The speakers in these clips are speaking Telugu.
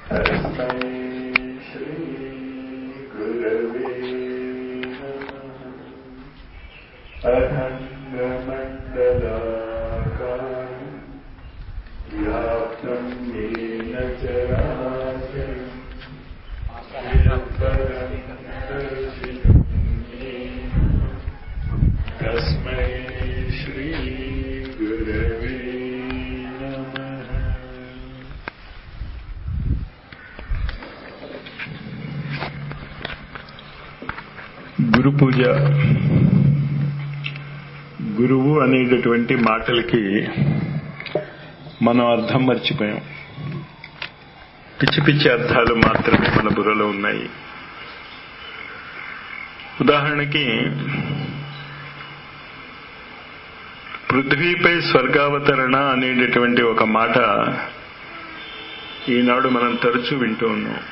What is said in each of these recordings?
तस्मै श्रीगुरवे नमः अखण्डमण्डलाकारम् व्याप्तं येन चराचरम् निरन्तरं दर्शितं येन तस्मै श्रीगुरवे नमः గురు పూజ గురువు అనేటటువంటి మాటలకి మనం అర్థం మర్చిపోయాం పిచ్చి పిచ్చి అర్థాలు మాత్రమే మన బుర్రలో ఉన్నాయి ఉదాహరణకి పృథ్వీపై స్వర్గావతరణ అనేటటువంటి ఒక మాట ఈనాడు మనం తరచూ వింటూ ఉన్నాం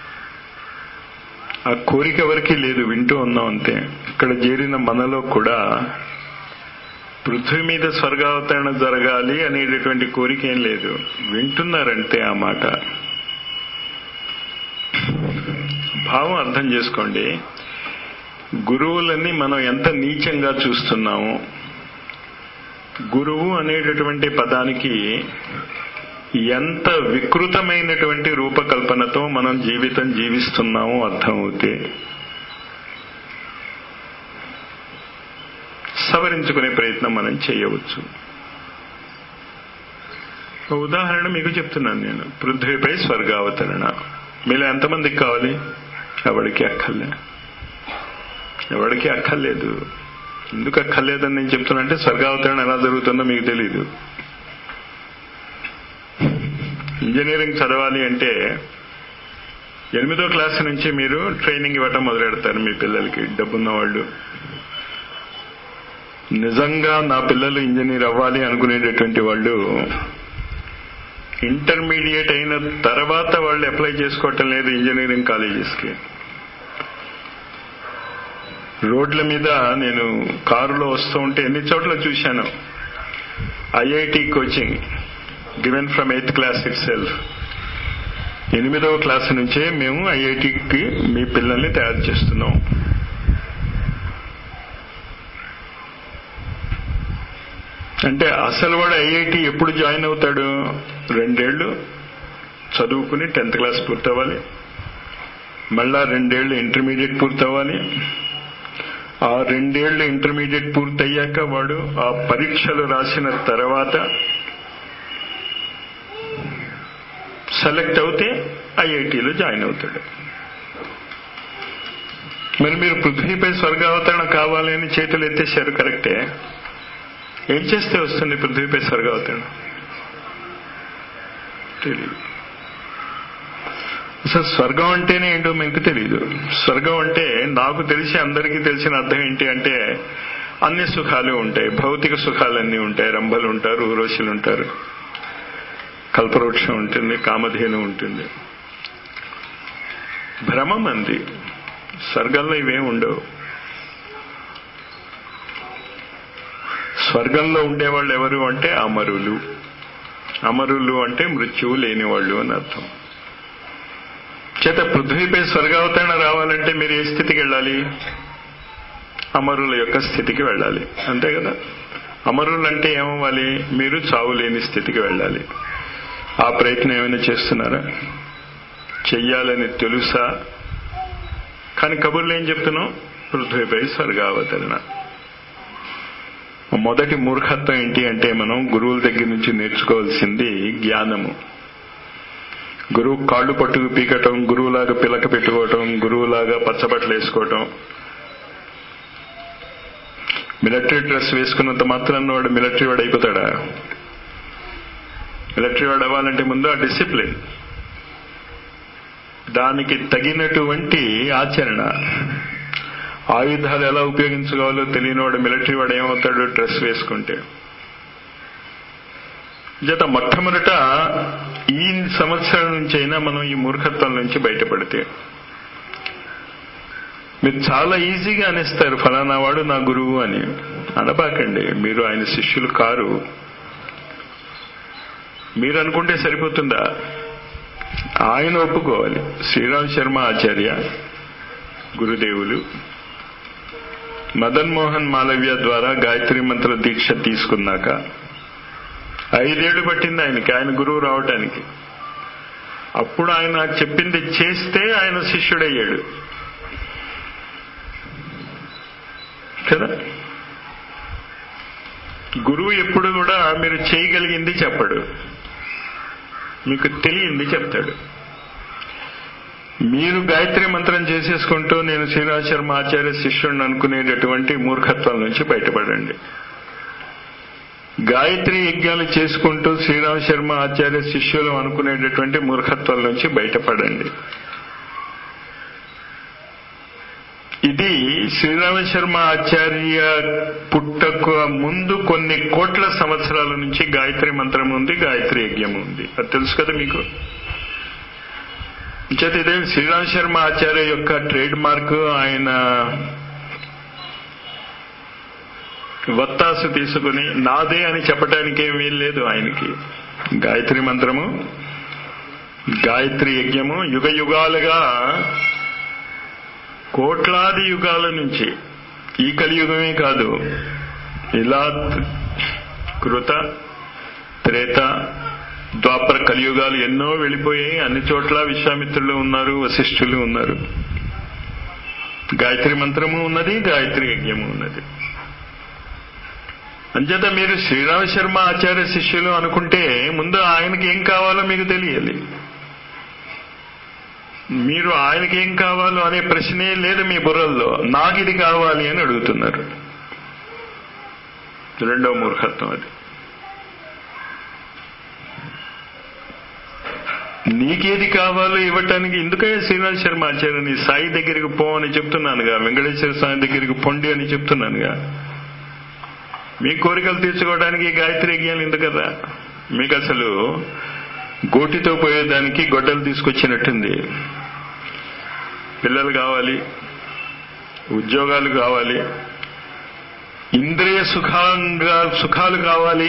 ఆ కోరిక ఎవరికి లేదు వింటూ ఉన్నాం అంతే ఇక్కడ చేరిన మనలో కూడా పృథ్వీ మీద స్వర్గావతరణ జరగాలి అనేటటువంటి కోరిక ఏం లేదు వింటున్నారంటే ఆ మాట భావం అర్థం చేసుకోండి గురువులని మనం ఎంత నీచంగా చూస్తున్నాము గురువు అనేటటువంటి పదానికి ఎంత వికృతమైనటువంటి రూపకల్పనతో మనం జీవితం జీవిస్తున్నామో అర్థమవుతే సవరించుకునే ప్రయత్నం మనం చేయవచ్చు ఒక ఉదాహరణ మీకు చెప్తున్నాను నేను పృథ్వీపై స్వర్గావతరణ మీలో ఎంతమందికి కావాలి ఎవడికి అక్కర్లే ఎవడికి అక్కర్లేదు ఎందుకు అక్కర్లేదని నేను చెప్తున్నా అంటే స్వర్గావతరణ ఎలా జరుగుతుందో మీకు తెలీదు ఇంజనీరింగ్ చదవాలి అంటే ఎనిమిదో క్లాస్ నుంచి మీరు ట్రైనింగ్ ఇవ్వటం మొదలెడతారు మీ పిల్లలకి డబ్బున్న వాళ్ళు నిజంగా నా పిల్లలు ఇంజనీర్ అవ్వాలి అనుకునేటటువంటి వాళ్ళు ఇంటర్మీడియట్ అయిన తర్వాత వాళ్ళు అప్లై చేసుకోవటం లేదు ఇంజనీరింగ్ కాలేజెస్కి రోడ్ల మీద నేను కారులో వస్తూ ఉంటే ఎన్ని చోట్ల చూశాను IIT coaching given from eighth class itself ఎనిమిదవ క్లాస్ నుంచే మేము ఐఐటికి మీ పిల్లల్ని తయారు చేస్తున్నాం అంటే అసలు వాడు ఐఐటి ఎప్పుడు జాయిన్ అవుతాడు రెండేళ్లు చదువుకుని టెన్త్ క్లాస్ పూర్తవ్వాలి మళ్ళా రెండేళ్లు ఇంటర్మీడియట్ పూర్తవ్వాలి ఆ రెండేళ్లు ఇంటర్మీడియట్ పూర్తయ్యాక వాడు ఆ పరీక్షలు రాసిన తర్వాత సెలెక్ట్ అవుతే ఐఐటిలో జాయిన్ అవుతాడు మరి మీరు పృథ్వీపై స్వర్గావతరణ కావాలి అని చేతులు ఎత్తేసారు కరెక్టే ఏం చేస్తే వస్తుంది పృథ్వీపై స్వర్గావతరణ తెలియదు అసలు స్వర్గం అంటేనే ఏంటో మీకు తెలియదు స్వర్గం అంటే నాకు తెలిసి అందరికీ తెలిసిన అర్థం ఏంటి అంటే అన్ని సుఖాలు ఉంటాయి భౌతిక సుఖాలన్నీ ఉంటాయి రంభలు ఉంటారు ఊరోషులు ఉంటారు కల్పవృక్షం ఉంటుంది కామధేను ఉంటుంది భ్రమం అంది స్వర్గంలో ఇవేం ఉండవు స్వర్గంలో ఉండేవాళ్ళు ఎవరు అంటే అమరులు అమరులు అంటే మృత్యువు లేనివాళ్ళు అని అర్థం చేత పృథ్వీపై స్వర్గావతరణ రావాలంటే మీరు ఏ స్థితికి వెళ్ళాలి అమరుల యొక్క స్థితికి వెళ్ళాలి అంతే కదా అమరులు అంటే ఏమవ్వాలి మీరు చావు లేని స్థితికి వెళ్ళాలి ఆ ప్రయత్నం ఏమైనా చేస్తున్నారా చెయ్యాలని తెలుసా కానీ కబుర్లు ఏం చెప్తున్నాం పృథ్వీపై స్వర్గావతరణ మొదటి మూర్ఖత్వం ఏంటి అంటే మనం గురువుల దగ్గర నుంచి నేర్చుకోవాల్సింది జ్ఞానము గురువు కాళ్ళు పట్టుకు పీకటం గురువులాగా పిలక పెట్టుకోవటం గురువులాగా పచ్చబట్టలు వేసుకోవటం మిలిటరీ డ్రెస్ వేసుకున్నంత మాత్రాన్ని వాడు మిలిటరీ వాడు అయిపోతాడా మిలిటరీ వాడు అవ్వాలంటే ముందు ఆ డిసిప్లిన్ దానికి తగినటువంటి ఆచరణ ఆయుధాలు ఎలా ఉపయోగించుకోవాలో తెలియనివాడు మిలిటరీ వాడు ఏమవుతాడు డ్రెస్ వేసుకుంటే జత మొట్టమొదట ఈ సంవత్సరం నుంచి అయినా మనం ఈ మూర్ఖత్వం నుంచి బయటపడితే మీరు చాలా ఈజీగా అనేస్తారు ఫలానా వాడు నా గురువు అని అనబాకండి మీరు ఆయన శిష్యులు కారు మీరు అనుకుంటే సరిపోతుందా ఆయన ఒప్పుకోవాలి శ్రీరామ్ శర్మ ఆచార్య గురుదేవులు మదన్ మోహన్ మాలవ్య ద్వారా గాయత్రి మంత్ర దీక్ష తీసుకున్నాక ఐదేళ్లు పట్టింది ఆయనకి ఆయన గురువు రావటానికి అప్పుడు ఆయన చెప్పింది చేస్తే ఆయన శిష్యుడయ్యాడు కదా గురువు ఎప్పుడు కూడా మీరు చేయగలిగింది చెప్పడు మీకు తెలియంది చెప్తాడు మీరు గాయత్రి మంత్రం చేసేసుకుంటూ నేను శ్రీరాజ్ శర్మ ఆచార్య శిష్యుడిని అనుకునేటటువంటి మూర్ఖత్వం నుంచి బయటపడండి గాయత్రి యజ్ఞాలు చేసుకుంటూ శ్రీరామ్ శర్మ ఆచార్య శిష్యులు అనుకునేటటువంటి మూర్ఖత్వం నుంచి బయటపడండి ఇది శ్రీరామ శర్మ ఆచార్య పుట్టకు ముందు కొన్ని కోట్ల సంవత్సరాల నుంచి గాయత్రి మంత్రం ఉంది గాయత్రి యజ్ఞం ఉంది అది తెలుసు కదా మీకు చేత ఇదే శ్రీరామ్ శర్మ ఆచార్య యొక్క ట్రేడ్ మార్క్ ఆయన వత్తాసు తీసుకుని నాదే అని చెప్పడానికి ఏమీ లేదు ఆయనకి గాయత్రి మంత్రము గాయత్రి యజ్ఞము యుగ యుగాలుగా కోట్లాది యుగాల నుంచి ఈ కలియుగమే కాదు ఇలా కృత త్రేత ద్వాపర కలియుగాలు ఎన్నో వెళ్ళిపోయాయి అన్ని చోట్ల విశ్వామిత్రులు ఉన్నారు వశిష్ఠులు ఉన్నారు గాయత్రి మంత్రము ఉన్నది గాయత్రి యజ్ఞము ఉన్నది అంచేత మీరు శ్రీరామ శర్మ ఆచార్య శిష్యులు అనుకుంటే ముందు ఆయనకి ఏం కావాలో మీకు తెలియాలి మీరు ఆయనకి ఏం కావాలో అనే ప్రశ్నే లేదు మీ బుర్రల్లో నాకు ఇది కావాలి అని అడుగుతున్నారు రెండవ మూర్ఖత్వం అది నీకేది కావాలో ఇవ్వటానికి ఎందుకే శ్రీనాథ్ శర్మ ఆచార్యని సాయి దగ్గరికి పో అని చెప్తున్నానుగా వెంకటేశ్వర స్వామి దగ్గరికి పొండి అని చెప్తున్నానుగా మీ కోరికలు తీర్చుకోవడానికి గాయత్రి యజ్ఞాలు ఎందుకదా మీకు అసలు గోటితో పోయేదానికి గొడ్డలు తీసుకొచ్చినట్టుంది పిల్లలు కావాలి ఉద్యోగాలు కావాలి ఇంద్రియ సుఖంగా సుఖాలు కావాలి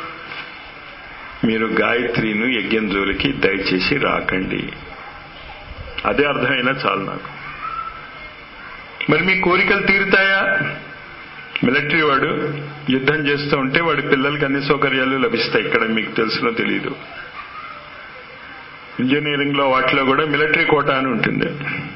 మీరు గాయత్రిను యజ్ఞం జోలికి దయచేసి రాకండి అదే అర్థమైనా చాలు నాకు మరి మీ కోరికలు తీరుతాయా మిలిటరీ వాడు యుద్ధం చేస్తూ ఉంటే వాడి పిల్లలకి అన్ని సౌకర్యాలు లభిస్తాయి ఇక్కడ మీకు తెలుసునో తెలీదు ఇంజనీరింగ్ లో వాటిలో కూడా మిలిటరీ కోటా అని ఉంటుంది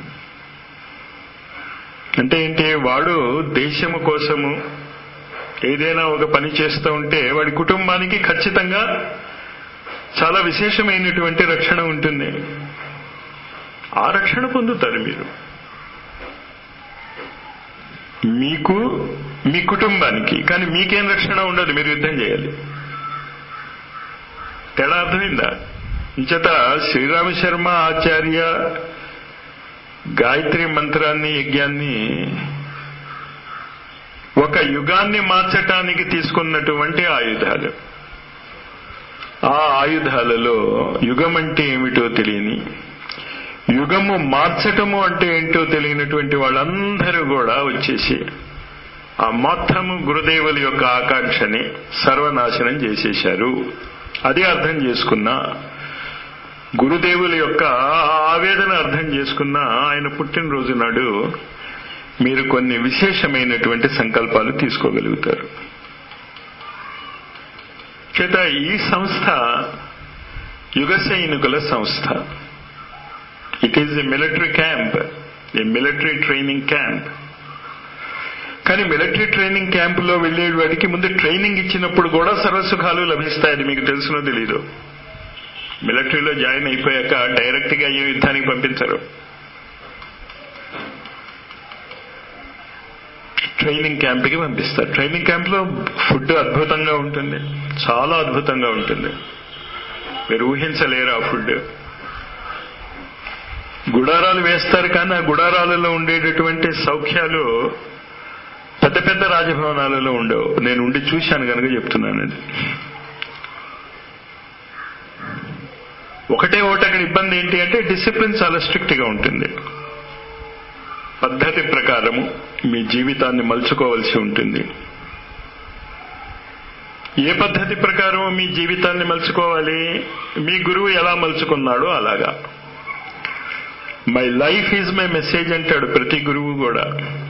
అంటే ఏంటి వాడు దేశము కోసము ఏదైనా ఒక పని చేస్తూ ఉంటే వాడి కుటుంబానికి ఖచ్చితంగా చాలా విశేషమైనటువంటి రక్షణ ఉంటుంది ఆ రక్షణ పొందుతారు మీరు మీకు మీ కుటుంబానికి కానీ మీకేం రక్షణ ఉండదు మీరు యుద్ధం చేయాలి తేడా అర్థమైందా ఇంచేత శ్రీరామ శర్మ ఆచార్య గాయత్రి మంత్రాన్ని యజ్ఞాన్ని ఒక యుగాన్ని మార్చటానికి తీసుకున్నటువంటి ఆయుధాలు ఆ ఆయుధాలలో యుగం అంటే ఏమిటో తెలియని యుగము మార్చటము అంటే ఏంటో తెలియనటువంటి వాళ్ళందరూ కూడా వచ్చేసి ఆ మొత్తము గురుదేవుల యొక్క ఆకాంక్షని సర్వనాశనం చేసేశారు అది అర్థం చేసుకున్నా గురుదేవుల యొక్క ఆవేదన అర్థం చేసుకున్న ఆయన పుట్టినరోజు నాడు మీరు కొన్ని విశేషమైనటువంటి సంకల్పాలు తీసుకోగలుగుతారు చేత ఈ సంస్థ యుగ సైనికుల సంస్థ it is a military camp a military training camp కానీ మిలిటరీ ట్రైనింగ్ క్యాంపులో వెళ్లే వాడికి ముందు ట్రైనింగ్ ఇచ్చినప్పుడు కూడా సర్వసుఖాలు లభిస్తాయని మీకు తెలుసునో తెలీదు మిలిటరీలో జాయిన్ అయిపోయాక డైరెక్ట్ గా ఏ యుద్ధానికి పంపించరు ట్రైనింగ్ క్యాంప్కి పంపిస్తారు ట్రైనింగ్ క్యాంప్లో ఫుడ్ అద్భుతంగా ఉంటుంది చాలా అద్భుతంగా ఉంటుంది మీరు ఊహించలేరు ఆ ఫుడ్ గుడారాలు వేస్తారు కానీ ఆ గుడారాలలో ఉండేటటువంటి సౌఖ్యాలు పెద్ద పెద్ద రాజభవనాలలో ఉండవు నేను ఉండి చూశాను కనుక చెప్తున్నానండి ఒకటే ఒకటి అక్కడ ఇబ్బంది ఏంటి అంటే డిసిప్లిన్ చాలా స్ట్రిక్ట్ గా ఉంటుంది పద్ధతి ప్రకారము మీ జీవితాన్ని మలుచుకోవలసి ఉంటుంది ఏ పద్ధతి ప్రకారం మీ జీవితాన్ని మలుచుకోవాలి మీ గురువు ఎలా మలుచుకున్నాడో అలాగా my life is my message అంటాడు ప్రతి గురువు కూడా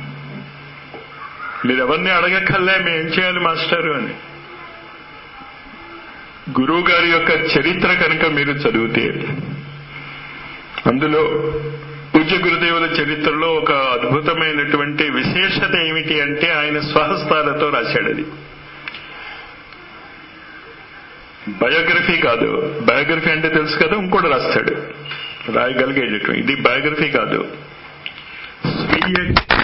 మీరు ఎవరిని అడగక్కర్లే మేము ఏం చేయాలి మాస్టారు అని గురువు గారి యొక్క చరిత్ర కనుక మీరు చదివితే అందులో పూజ్య గురుదేవుల చరిత్రలో ఒక అద్భుతమైనటువంటి విశేషత ఏమిటి అంటే ఆయన స్వహస్తాలతో రాశాడు అది బయోగ్రఫీ కాదు బయోగ్రఫీ అంటే తెలుసు కదా ఇంకోటి రాస్తాడు రాయగలిగేటటువంటి ఇది బయోగ్రఫీ కాదు స్వీయ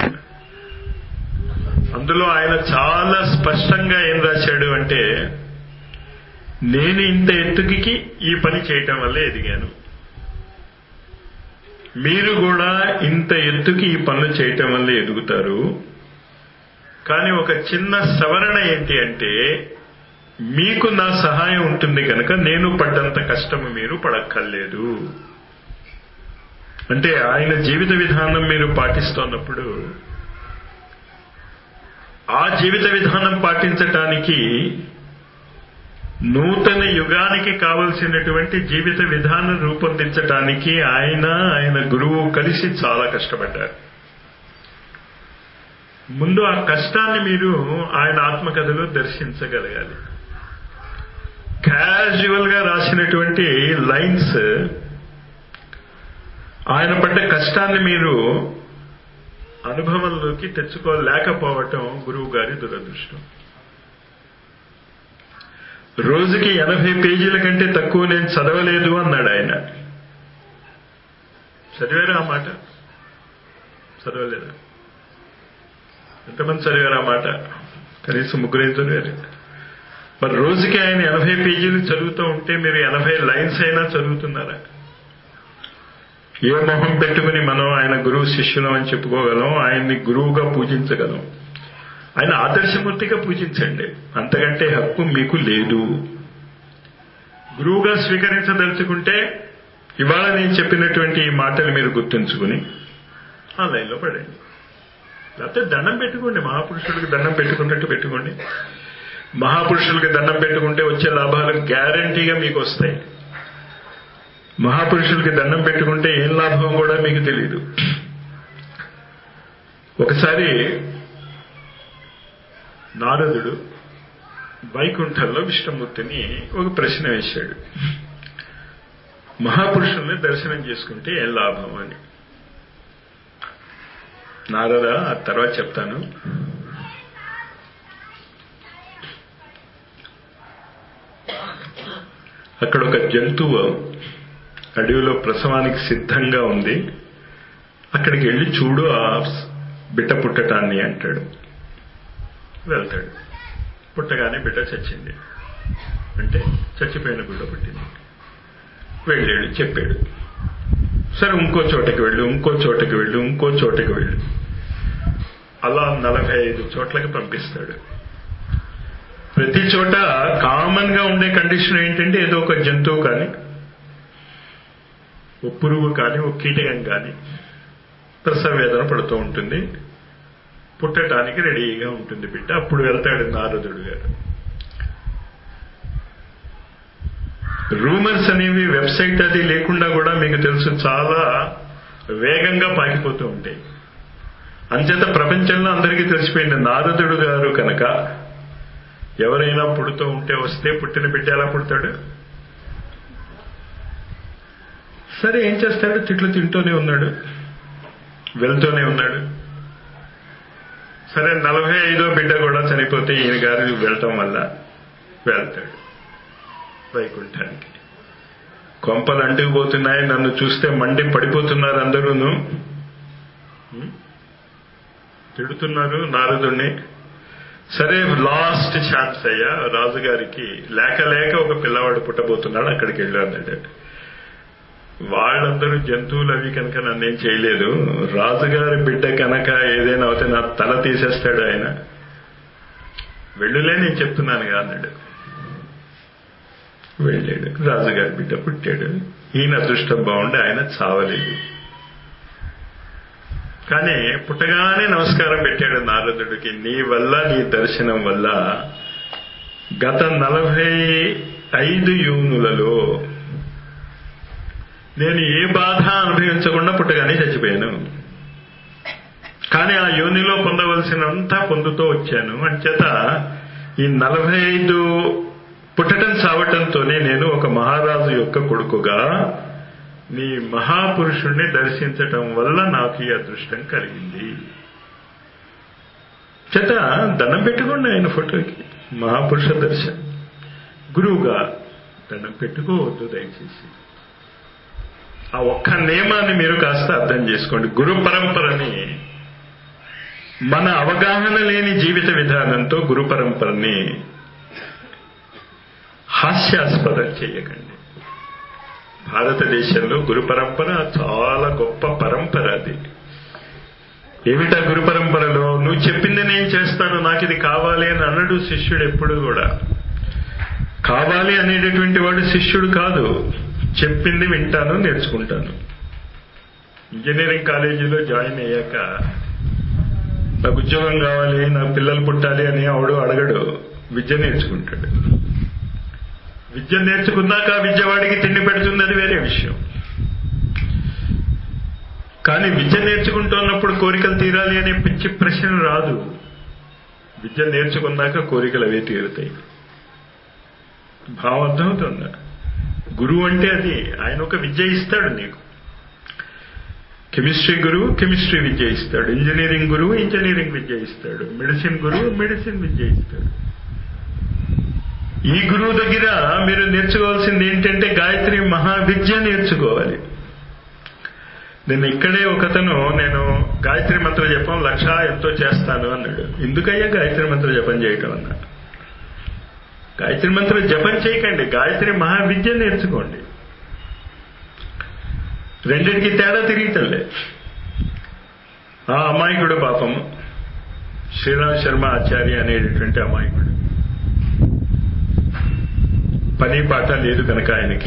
అందులో ఆయన చాలా స్పష్టంగా ఏం రాశాడు అంటే నేను ఇంత ఎత్తుకి ఈ పని చేయటం వల్లే ఎదిగాను మీరు కూడా ఇంత ఎత్తుకి ఈ పనులు చేయటం వల్ల ఎదుగుతారు కానీ ఒక చిన్న సవరణ ఏంటి అంటే మీకు నా సహాయం ఉంటుంది కనుక నేను పడ్డంత కష్టము మీరు పడక్కర్లేదు అంటే ఆయన జీవిత విధానం మీరు పాటిస్తున్నప్పుడు ఆ జీవిత విధానం పాటించటానికి నూతన యుగానికి కావలసినటువంటి జీవిత విధానం రూపొందించటానికి ఆయన ఆయన గురువు కలిసి చాలా కష్టపడ్డారు ముందు ఆ కష్టాన్ని మీరు ఆయన ఆత్మకథలో దర్శించగలగాలి క్యాజువల్ గా రాసినటువంటి లైన్స్ ఆయన పడ్డ కష్టాన్ని మీరు అనుభవంలోకి తెచ్చుకోలేకపోవటం గురువు గారి దురదృష్టం రోజుకి ఎనభై పేజీల కంటే తక్కువ నేను చదవలేదు అన్నాడు ఆయన చదివారా ఆ మాట చదవలేదా ఎంతమంది చదివారు ఆ మాట కనీసం ముగ్గురేం చదివారు మరి రోజుకి ఆయన ఎనభై పేజీలు చదువుతూ ఉంటే మీరు ఎనభై లైన్స్ అయినా చదువుతున్నారా ఏ మొహం పెట్టుకుని మనం ఆయన గురువు శిష్యులం అని చెప్పుకోగలం ఆయన్ని గురువుగా పూజించగలం ఆయన ఆదర్శమూర్తిగా పూజించండి అంతకంటే హక్కు మీకు లేదు గురువుగా స్వీకరించదలుచుకుంటే ఇవాళ నేను చెప్పినటువంటి ఈ మాటలు మీరు గుర్తుంచుకుని ఆ లైన్లో పడండి లేకపోతే దండం పెట్టుకోండి మహాపురుషుడికి దండం పెట్టుకున్నట్టు పెట్టుకోండి మహాపురుషులకి దండం పెట్టుకుంటే వచ్చే లాభాలు గ్యారంటీగా మీకు వస్తాయి మహాపురుషులకి దండం పెట్టుకుంటే ఏం లాభం కూడా మీకు తెలియదు ఒకసారి నారదుడు వైకుంఠంలో విష్ణుమూర్తిని ఒక ప్రశ్న వేశాడు మహాపురుషుల్ని దర్శనం చేసుకుంటే ఏం లాభం అని నారద ఆ తర్వాత చెప్తాను అక్కడ ఒక జంతువు అడవిలో ప్రసవానికి సిద్ధంగా ఉంది అక్కడికి వెళ్ళి చూడు ఆ బిడ్డ పుట్టటాన్ని అంటాడు వెళ్తాడు పుట్టగానే బిడ్డ చచ్చింది అంటే చచ్చిపోయిన బిడ్డ పుట్టింది వెళ్ళాడు చెప్పాడు సరే ఇంకో చోటకి వెళ్ళు ఇంకో చోటకి వెళ్ళు ఇంకో చోటకి వెళ్ళు అలా నలభై ఐదు చోట్లకి పంపిస్తాడు ప్రతి చోట కామన్ గా ఉండే కండిషన్ ఏంటంటే ఏదో ఒక జంతువు కానీ ఓ పురుగు కానీ ఓ కీటకం కానీ ప్రసవ వేదన పడుతూ ఉంటుంది పుట్టడానికి రెడీగా ఉంటుంది బిడ్డ అప్పుడు వెళ్తాడు నారదుడు గారు రూమర్స్ అనేవి వెబ్సైట్ అది లేకుండా కూడా మీకు తెలుసు చాలా వేగంగా పాకిపోతూ ఉంటాయి అంచేత ప్రపంచంలో అందరికీ తెలిసిపోయింది నారదుడు గారు కనుక ఎవరైనా పుడుతూ ఉంటే వస్తే పుట్టిన బిడ్డ ఎలా పుడతాడు సరే ఏం చేస్తాడు తిట్లు తింటూనే ఉన్నాడు వెళ్తూనే ఉన్నాడు సరే నలభై ఐదో బిడ్డ కూడా చనిపోతే ఈయన గారు వెళ్ళటం వల్ల వెళ్తాడు వైకుంఠానికి కొంపలు అంటుకుపోతున్నాయి నన్ను చూస్తే మండి పడిపోతున్నారు అందరూను తిడుతున్నారు నారదుణ్ణి సరే లాస్ట్ ఛాన్స్ అయ్యా రాజుగారికి లేక లేక ఒక పిల్లవాడు పుట్టబోతున్నాడు అక్కడికి వెళ్ళు అన్నాడు వాళ్ళందరూ జంతువులు అవి కనుక నన్నేం చేయలేదు రాజుగారి బిడ్డ కనుక ఏదైనా అవుతే నా తల తీసేస్తాడు ఆయన వెళ్ళులే నేను చెప్తున్నాను అన్నాడు వెళ్ళాడు రాజుగారి బిడ్డ పుట్టాడు ఈయన అదృష్టం బాగుండి ఆయన చావలేదు కానీ పుట్టగానే నమస్కారం పెట్టాడు నారదుడికి నీ వల్ల నీ దర్శనం వల్ల గత నలభై ఐదు యూనులలో నేను ఏ బాధ అనుభవించకుండా పుట్టగానే చచ్చిపోయాను కానీ ఆ యోనిలో పొందవలసినంతా పొందుతూ వచ్చాను అంచేత ఈ నలభై ఐదు పుట్టడం చావటంతోనే నేను ఒక మహారాజు యొక్క కొడుకుగా నీ మహాపురుషుణ్ణి దర్శించటం వల్ల నాకు ఈ అదృష్టం కలిగింది చేత దండం పెట్టుకోండి ఆయన ఫోటోకి మహాపురుష దర్శనం గురువుగా దండం పెట్టుకోవద్దు దయచేసి ఆ ఒక్క నియమాన్ని మీరు కాస్త అర్థం చేసుకోండి గురు పరంపరని మన అవగాహన లేని జీవిత విధానంతో గురు పరంపరని హాస్యాస్పదం చేయకండి భారతదేశంలో గురు పరంపర చాలా గొప్ప పరంపర అది ఏమిటా గురు పరంపరలో నువ్వు చెప్పింది నేను చేస్తాను నాకు ఇది కావాలి అని అన్నడు శిష్యుడు ఎప్పుడు కూడా కావాలి అనేటటువంటి వాడు శిష్యుడు కాదు చెప్పింది వింటాను నేర్చుకుంటాను ఇంజనీరింగ్ కాలేజీలో జాయిన్ అయ్యాక నాకు ఉద్యోగం కావాలి నాకు పిల్లలు పుట్టాలి అని ఆవిడు అడగడు విద్య నేర్చుకుంటాడు విద్య నేర్చుకున్నాక ఆ విద్య వాడికి తిండి పెడుతుంది అది వేరే విషయం కానీ విద్య నేర్చుకుంటున్నప్పుడు కోరికలు తీరాలి అనే పిచ్చి ప్రశ్న రాదు విద్య నేర్చుకున్నాక కోరికలు అవే తీరుతాయి భావం అర్థమవుతుందా గురువు అంటే అది ఆయన ఒక విద్య ఇస్తాడు నీకు కెమిస్ట్రీ గురువు కెమిస్ట్రీ విద్య ఇస్తాడు ఇంజనీరింగ్ గురువు ఇంజనీరింగ్ విద్య ఇస్తాడు మెడిసిన్ గురువు మెడిసిన్ విద్య ఇస్తాడు ఈ గురువు దగ్గర మీరు నేర్చుకోవాల్సింది ఏంటంటే గాయత్రి మహావిద్య నేర్చుకోవాలి నేను ఇక్కడే ఒకతను నేను గాయత్రి మంత్ర జపం లక్ష ఎంతో చేస్తాను అన్నాడు ఎందుకయ్యా గాయత్రి మంత్ర జపం చేయటం అన్నా గాయత్రి మంత్ర జపం చేయకండి గాయత్రి మహావిద్య నేర్చుకోండి రెండింటికి తేడా తిరిగితలే ఆ అమాయకుడు పాపము శ్రీరామ్ శర్మ ఆచార్య అనేటటువంటి అమాయకుడు పని పాట లేదు కనుక ఆయనకి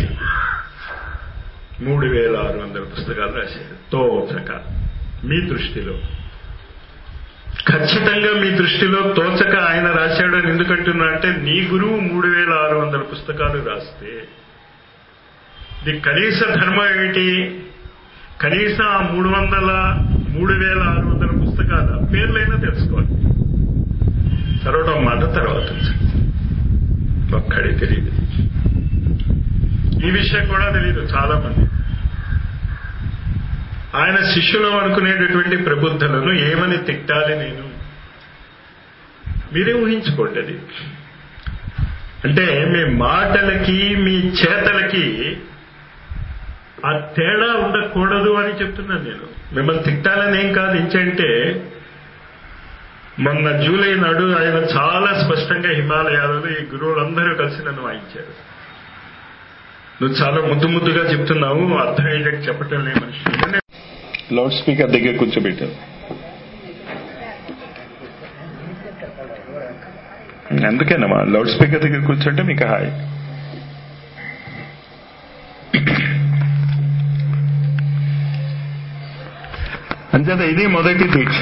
మూడు వేల ఆరు వందల పుస్తకాలు రాశాడు తోచక మీ దృష్టిలో ఖచ్చితంగా మీ దృష్టిలో తోచక ఆయన రాశాడు అని ఎందుకంటున్నా అంటే నీ గురువు మూడు వేల ఆరు వందల పుస్తకాలు రాస్తే ఇది కనీస ధర్మం ఏమిటి కనీసం ఆ మూడు వందల మూడు వేల ఆరు వందల పుస్తకాల పేర్లైనా తెలుసుకోవాలి చదవడం మాట తర్వాత ఒక్కడే తెలియదు ఈ విషయం కూడా తెలియదు చాలా మంది ఆయన శిష్యులు అనుకునేటటువంటి ప్రబుద్ధులను ఏమని తిట్టాలి నేను మీరే ఊహించుకోండి అది అంటే మీ మాటలకి మీ చేతలకి ఆ తేడా ఉండకూడదు అని చెప్తున్నాను నేను మిమ్మల్ని తిట్టాలని ఏం కాదు ఇంచంటే మొన్న జూలై నాడు ఆయన చాలా స్పష్టంగా హిమాలయాలలో ఈ గురువులందరూ కలిసి నన్ను వాయించారు నువ్వు చాలా ముద్దు ముద్దుగా చెప్తున్నావు అర్థమయ్యేటట్టు చెప్పటం లే మనిషి లౌడ్ స్పీకర్ దగ్గర కూర్చోబెట్టారు అందుకేనమ్మా లౌడ్ స్పీకర్ దగ్గర కూర్చుంటే మీకు హాయ్ అంచేత ఇది మొదటి దీక్ష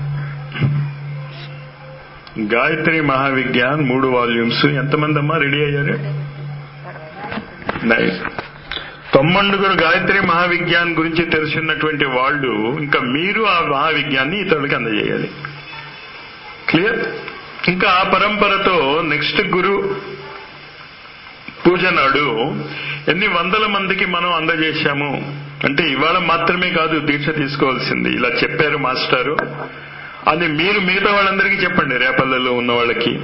గాయత్రి మహావిజ్ఞాన్ మూడు వాల్యూమ్స్ ఎంతమంది అమ్మా రెడీ అయ్యారు నైస్ తొమ్మండుగురు గాయత్రి మహావిజ్ఞాన్ గురించి తెలుసున్నటువంటి వాళ్ళు ఇంకా మీరు ఆ మహావిజ్ఞాన్ని ఇతరులకి అందజేయాలి క్లియర్ ఇంకా ఆ పరంపరతో నెక్స్ట్ గురు పూజ నాడు ఎన్ని వందల మందికి మనం అందజేశాము అంటే ఇవాళ మాత్రమే కాదు దీక్ష తీసుకోవాల్సింది ఇలా చెప్పారు మాస్టారు అని మీరు మిగతా వాళ్ళందరికీ చెప్పండి రేపల్లలో ఉన్న వాళ్ళకి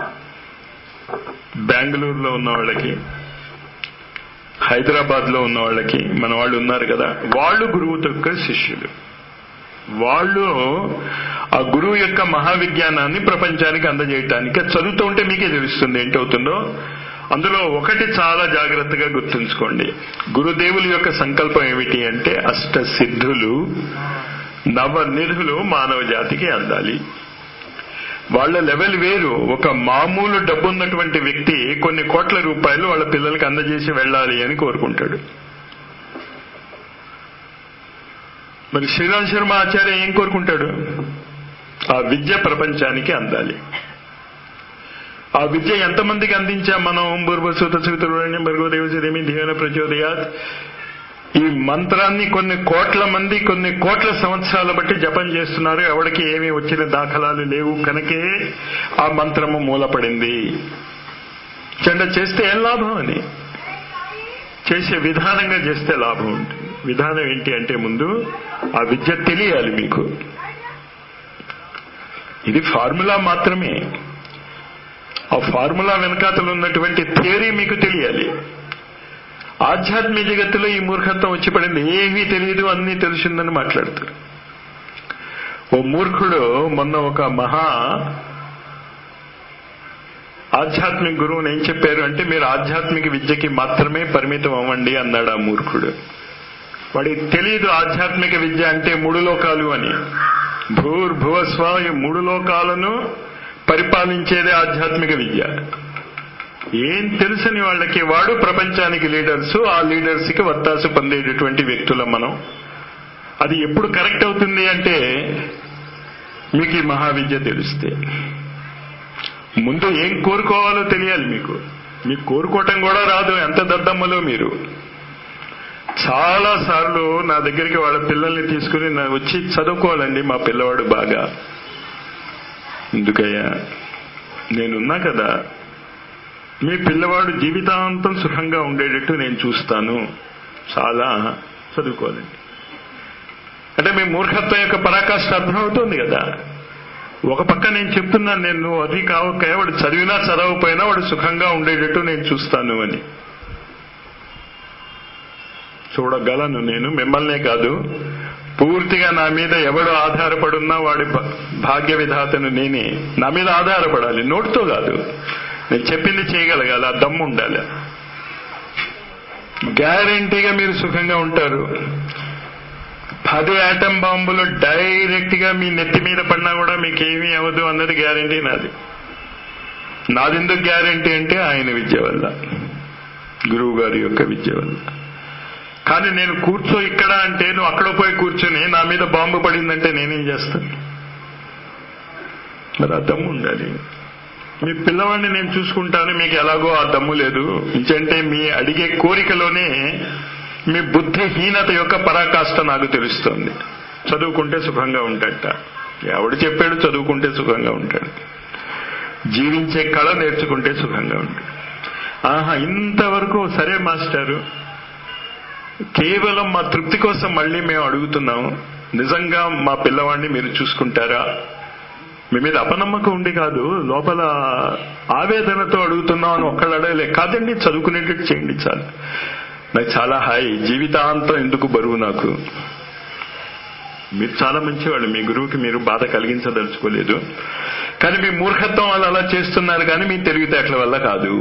బెంగళూరులో ఉన్న వాళ్ళకి హైదరాబాద్ లో ఉన్న వాళ్ళకి మన వాళ్ళు ఉన్నారు కదా వాళ్ళు గురువు యొక్క శిష్యులు వాళ్ళు ఆ గురువు యొక్క మహావిజ్ఞానాన్ని ప్రపంచానికి అందజేయటానికి అది చదువుతూ ఉంటే మీకే తెలుస్తుంది ఏంటవుతుందో అందులో ఒకటి చాలా జాగ్రత్తగా గుర్తుంచుకోండి గురుదేవుల యొక్క సంకల్పం ఏమిటి అంటే అష్ట సిద్ధులు నవ నిధులు మానవ జాతికి అందాలి వాళ్ళ లెవెల్ వేరు ఒక మామూలు డబ్బున్నటువంటి వ్యక్తి కొన్ని కోట్ల రూపాయలు వాళ్ళ పిల్లలకి అందజేసి వెళ్ళాలి అని కోరుకుంటాడు మరి శ్రీరామ్ శర్మ ఆచార్య ఏం కోరుకుంటాడు ఆ విద్య ప్రపంచానికి అందాలి ఆ విద్య ఎంతమందికి అందించాం మనం బుర్భసూత సుతురణ్యం భర్గోదేవసేమి ధీవన ప్రచోదయాత్ ఈ మంత్రాన్ని కొన్ని కోట్ల మంది కొన్ని కోట్ల సంవత్సరాల బట్టి జపం చేస్తున్నారు ఎవరికి ఏమీ వచ్చిన దాఖలాలు లేవు కనుకే ఆ మంత్రము మూలపడింది చెండ చేస్తే ఏం లాభం అని చేసే విధానంగా చేస్తే లాభం ఉంటుంది విధానం ఏంటి అంటే ముందు ఆ విద్య తెలియాలి మీకు ఇది ఫార్ములా మాత్రమే ఆ ఫార్ములా వెనకాతలు ఉన్నటువంటి థియరీ మీకు తెలియాలి ఆధ్యాత్మిక జగత్తులో ఈ మూర్ఖత్వం వచ్చి పడింది ఏమీ తెలియదు అన్నీ తెలిసిందని మాట్లాడతారు ఓ మూర్ఖుడు మొన్న ఒక మహా ఆధ్యాత్మిక గురువుని ఏం చెప్పారు అంటే మీరు ఆధ్యాత్మిక విద్యకి మాత్రమే పరిమితం అవ్వండి అన్నాడు ఆ మూర్ఖుడు వాడికి తెలియదు ఆధ్యాత్మిక విద్య అంటే మూడు లోకాలు అని భూర్భువస్వ ఈ మూడు లోకాలను పరిపాలించేదే ఆధ్యాత్మిక విద్య ఏం తెలుసని వాళ్ళకి వాడు ప్రపంచానికి లీడర్స్ ఆ లీడర్స్ కి వత్తాసు పొందేటటువంటి వ్యక్తులం మనం అది ఎప్పుడు కరెక్ట్ అవుతుంది అంటే మీకు ఈ మహావిద్య తెలిస్తే ముందు ఏం కోరుకోవాలో తెలియాలి మీకు మీకు కోరుకోవటం కూడా రాదు ఎంత దద్దమ్మలో మీరు చాలా సార్లు నా దగ్గరికి వాళ్ళ పిల్లల్ని తీసుకుని నా వచ్చి చదువుకోవాలండి మా పిల్లవాడు బాగా ఎందుకయ్యా నేనున్నా కదా మీ పిల్లవాడు జీవితాంతం సుఖంగా ఉండేటట్టు నేను చూస్తాను చాలా చదువుకోవాలండి అంటే మీ మూర్ఖత్వం యొక్క పరాకాష్ట అర్థమవుతుంది కదా ఒక పక్క నేను చెప్తున్నాను నేను అది కావక వాడు చదివినా చదవకపోయినా వాడు సుఖంగా ఉండేటట్టు నేను చూస్తాను అని చూడగలను నేను మిమ్మల్నే కాదు పూర్తిగా నా మీద ఎవడు ఆధారపడున్నా వాడి భాగ్య విధాతను నేనే నా మీద ఆధారపడాలి నోటితో కాదు నేను చెప్పింది చేయగలగాలి ఆ దమ్ము ఉండాలి గ్యారంటీగా మీరు సుఖంగా ఉంటారు పది ఆటం బాంబులు డైరెక్ట్ గా మీ నెత్తి మీద పడినా కూడా మీకేమీ అవ్వదు అన్నది గ్యారంటీ నాది నాదెందుకు గ్యారంటీ అంటే ఆయన విద్య వల్ల గురువు గారి యొక్క విద్య వల్ల కానీ నేను కూర్చో ఇక్కడ అంటే నువ్వు అక్కడ పోయి కూర్చొని నా మీద బాంబు పడిందంటే నేనేం చేస్తాను మరి ఆ దమ్ము ఉండాలి మీ పిల్లవాడిని నేను చూసుకుంటాను మీకు ఎలాగో ఆ దమ్ము లేదు ఇంకంటే మీ అడిగే కోరికలోనే మీ బుద్ధిహీనత యొక్క పరాకాష్ట నాకు తెలుస్తోంది చదువుకుంటే సుఖంగా ఉంటాడట ఎవడు చెప్పాడు చదువుకుంటే సుఖంగా ఉంటాడు జీవించే కళ నేర్చుకుంటే సుఖంగా ఉంటాడు ఆహా ఇంతవరకు సరే మాస్టారు కేవలం మా తృప్తి కోసం మళ్ళీ మేము అడుగుతున్నాము నిజంగా మా పిల్లవాడిని మీరు చూసుకుంటారా మీ మీద అపనమ్మకం ఉండి కాదు లోపల ఆవేదనతో అడుగుతున్నాం అని ఒక్కళ్ళు అడగలే కాదండి చదువుకునేటట్టు చేయండి చాలు నాకు చాలా హాయి జీవితాంతం ఎందుకు బరువు నాకు మీరు చాలా మంచివాళ్ళు మీ గురువుకి మీరు బాధ కలిగించదలుచుకోలేదు కానీ మీ మూర్ఖత్వం వాళ్ళు అలా చేస్తున్నారు కానీ మీ తెలివితేటల వల్ల కాదు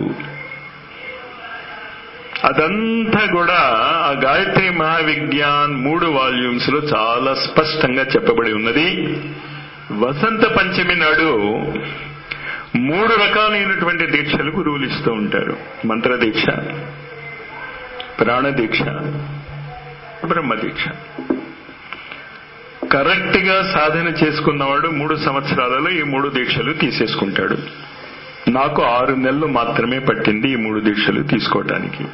అదంతా కూడా ఆ గాయత్రి మహావిజ్ఞాన్ మూడు వాల్యూమ్స్ లో చాలా స్పష్టంగా చెప్పబడి ఉన్నది వసంత పంచమి నాడు మూడు రకాలైనటువంటి దీక్షలు గురువులు ఇస్తూ ఉంటారు మంత్ర దీక్ష ప్రాణ దీక్ష బ్రహ్మ దీక్ష కరెక్ట్ గా సాధన చేసుకున్నవాడు మూడు సంవత్సరాలలో ఈ మూడు దీక్షలు తీసేసుకుంటాడు నాకు ఆరు నెలలు మాత్రమే పట్టింది ఈ మూడు దీక్షలు తీసుకోవటానికి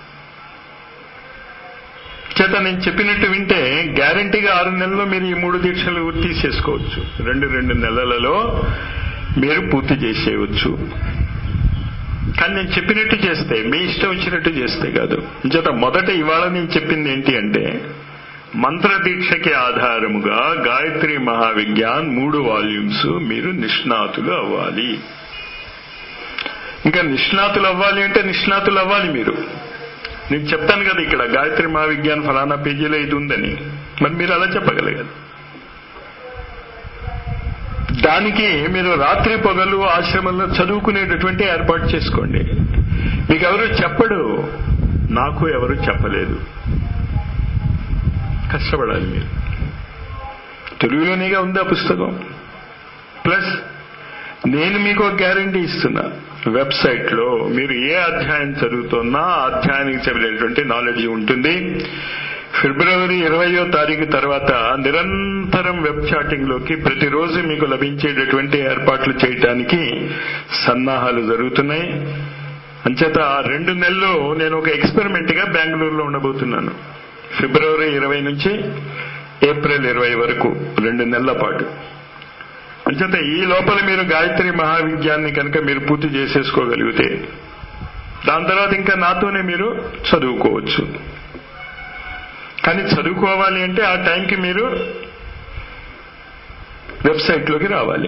చేత నేను చెప్పినట్టు వింటే గ్యారంటీగా ఆరు నెలల్లో మీరు ఈ మూడు దీక్షలు తీసేసుకోవచ్చు రెండు రెండు నెలలలో మీరు పూర్తి చేసేయవచ్చు కానీ నేను చెప్పినట్టు చేస్తే మీ ఇష్టం వచ్చినట్టు చేస్తే కాదు చేత మొదట ఇవాళ నేను చెప్పింది ఏంటి అంటే మంత్ర దీక్షకి ఆధారముగా గాయత్రి మహావిజ్ఞాన్ మూడు వాల్యూమ్స్ మీరు నిష్ణాతులు అవ్వాలి ఇంకా నిష్ణాతులు అవ్వాలి అంటే నిష్ణాతులు అవ్వాలి మీరు నేను చెప్తాను కదా ఇక్కడ గాయత్రి మహావిజ్ఞాన్ ఫలానా పేజీలో ఇది ఉందని మరి మీరు అలా చెప్పగలగాలి దానికి మీరు రాత్రి పొగలు ఆశ్రమంలో చదువుకునేటటువంటి ఏర్పాటు చేసుకోండి మీకు ఎవరు చెప్పడు నాకు ఎవరు చెప్పలేదు కష్టపడాలి మీరు తెలుగులోనేగా ఉంది ఆ పుస్తకం ప్లస్ నేను మీకు ఒక గ్యారంటీ ఇస్తున్నా వెబ్సైట్ లో మీరు ఏ అధ్యాయం చదువుతున్నా ఆ అధ్యాయానికి చెందినటువంటి నాలెడ్జ్ ఉంటుంది ఫిబ్రవరి ఇరవయో తారీఖు తర్వాత నిరంతరం వెబ్ చాటింగ్ లోకి ప్రతిరోజు మీకు లభించేటటువంటి ఏర్పాట్లు చేయటానికి సన్నాహాలు జరుగుతున్నాయి అంచేత ఆ రెండు నెలలు నేను ఒక ఎక్స్పెరిమెంట్ గా బెంగళూరులో ఉండబోతున్నాను ఫిబ్రవరి ఇరవై నుంచి ఏప్రిల్ ఇరవై వరకు రెండు నెలల పాటు అంచేత ఈ లోపల మీరు గాయత్రి మహావిద్యాన్ని కనుక మీరు పూర్తి చేసేసుకోగలిగితే దాని తర్వాత ఇంకా నాతోనే మీరు చదువుకోవచ్చు కానీ చదువుకోవాలి అంటే ఆ టైంకి మీరు వెబ్సైట్లోకి రావాలి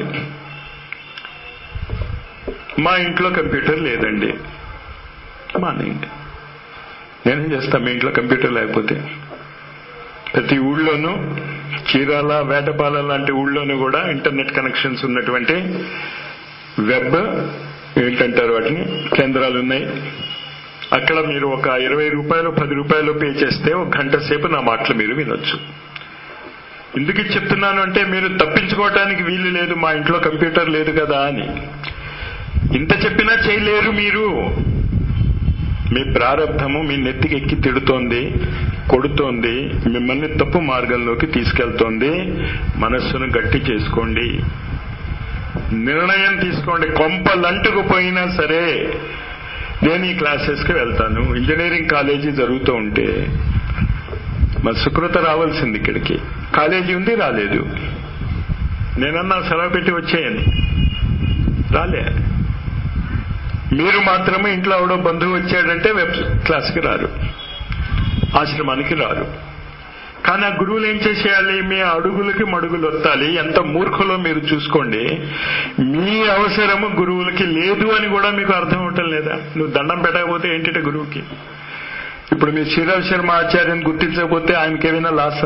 మా ఇంట్లో కంప్యూటర్ లేదండి మానేయండి నేనేం చేస్తాను మీ ఇంట్లో కంప్యూటర్ లేకపోతే ప్రతి ఊళ్ళోనూ చీరాల వేటపాల లాంటి ఊళ్ళోనూ కూడా ఇంటర్నెట్ కనెక్షన్స్ ఉన్నటువంటి వెబ్ ఏంటంటారు వాటిని కేంద్రాలు ఉన్నాయి అక్కడ మీరు ఒక ఇరవై రూపాయలు పది రూపాయలు పే చేస్తే ఒక గంట సేపు నా మాటలు మీరు వినొచ్చు ఎందుకు ఇది చెప్తున్నాను అంటే మీరు తప్పించుకోవటానికి వీలు లేదు మా ఇంట్లో కంప్యూటర్ లేదు కదా అని ఇంత చెప్పినా చేయలేరు మీరు మీ ప్రారంధము మీ నెత్తికి ఎక్కి తిడుతోంది కొడుతోంది మిమ్మల్ని తప్పు మార్గంలోకి తీసుకెళ్తోంది మనస్సును గట్టి చేసుకోండి నిర్ణయం తీసుకోండి కొంపలంటుకు పోయినా సరే నేను ఈ క్లాసెస్కి వెళ్తాను ఇంజనీరింగ్ కాలేజీ జరుగుతూ ఉంటే మరి సుకృత రావాల్సింది ఇక్కడికి కాలేజీ ఉంది రాలేదు నేనన్నా సెలవు పెట్టి వచ్చేయని రాలే మీరు మాత్రమే ఇంట్లో అవడో బంధువు వచ్చాడంటే వెబ్ క్లాస్కి రారు ఆశ్రమానికి రారు కానీ ఆ గురువులు ఏం చేసేయాలి మీ అడుగులకి మడుగులు వత్తాలి ఎంత మూర్ఖులో మీరు చూసుకోండి మీ అవసరము గురువులకి లేదు అని కూడా మీకు అర్థం అవటం లేదా నువ్వు దండం పెట్టకపోతే ఏంటంటే గురువుకి ఇప్పుడు మీరు శ్రీరామ్ శర్మ ఆచార్యని గుర్తించకపోతే ఆయనకి ఏమైనా లాసా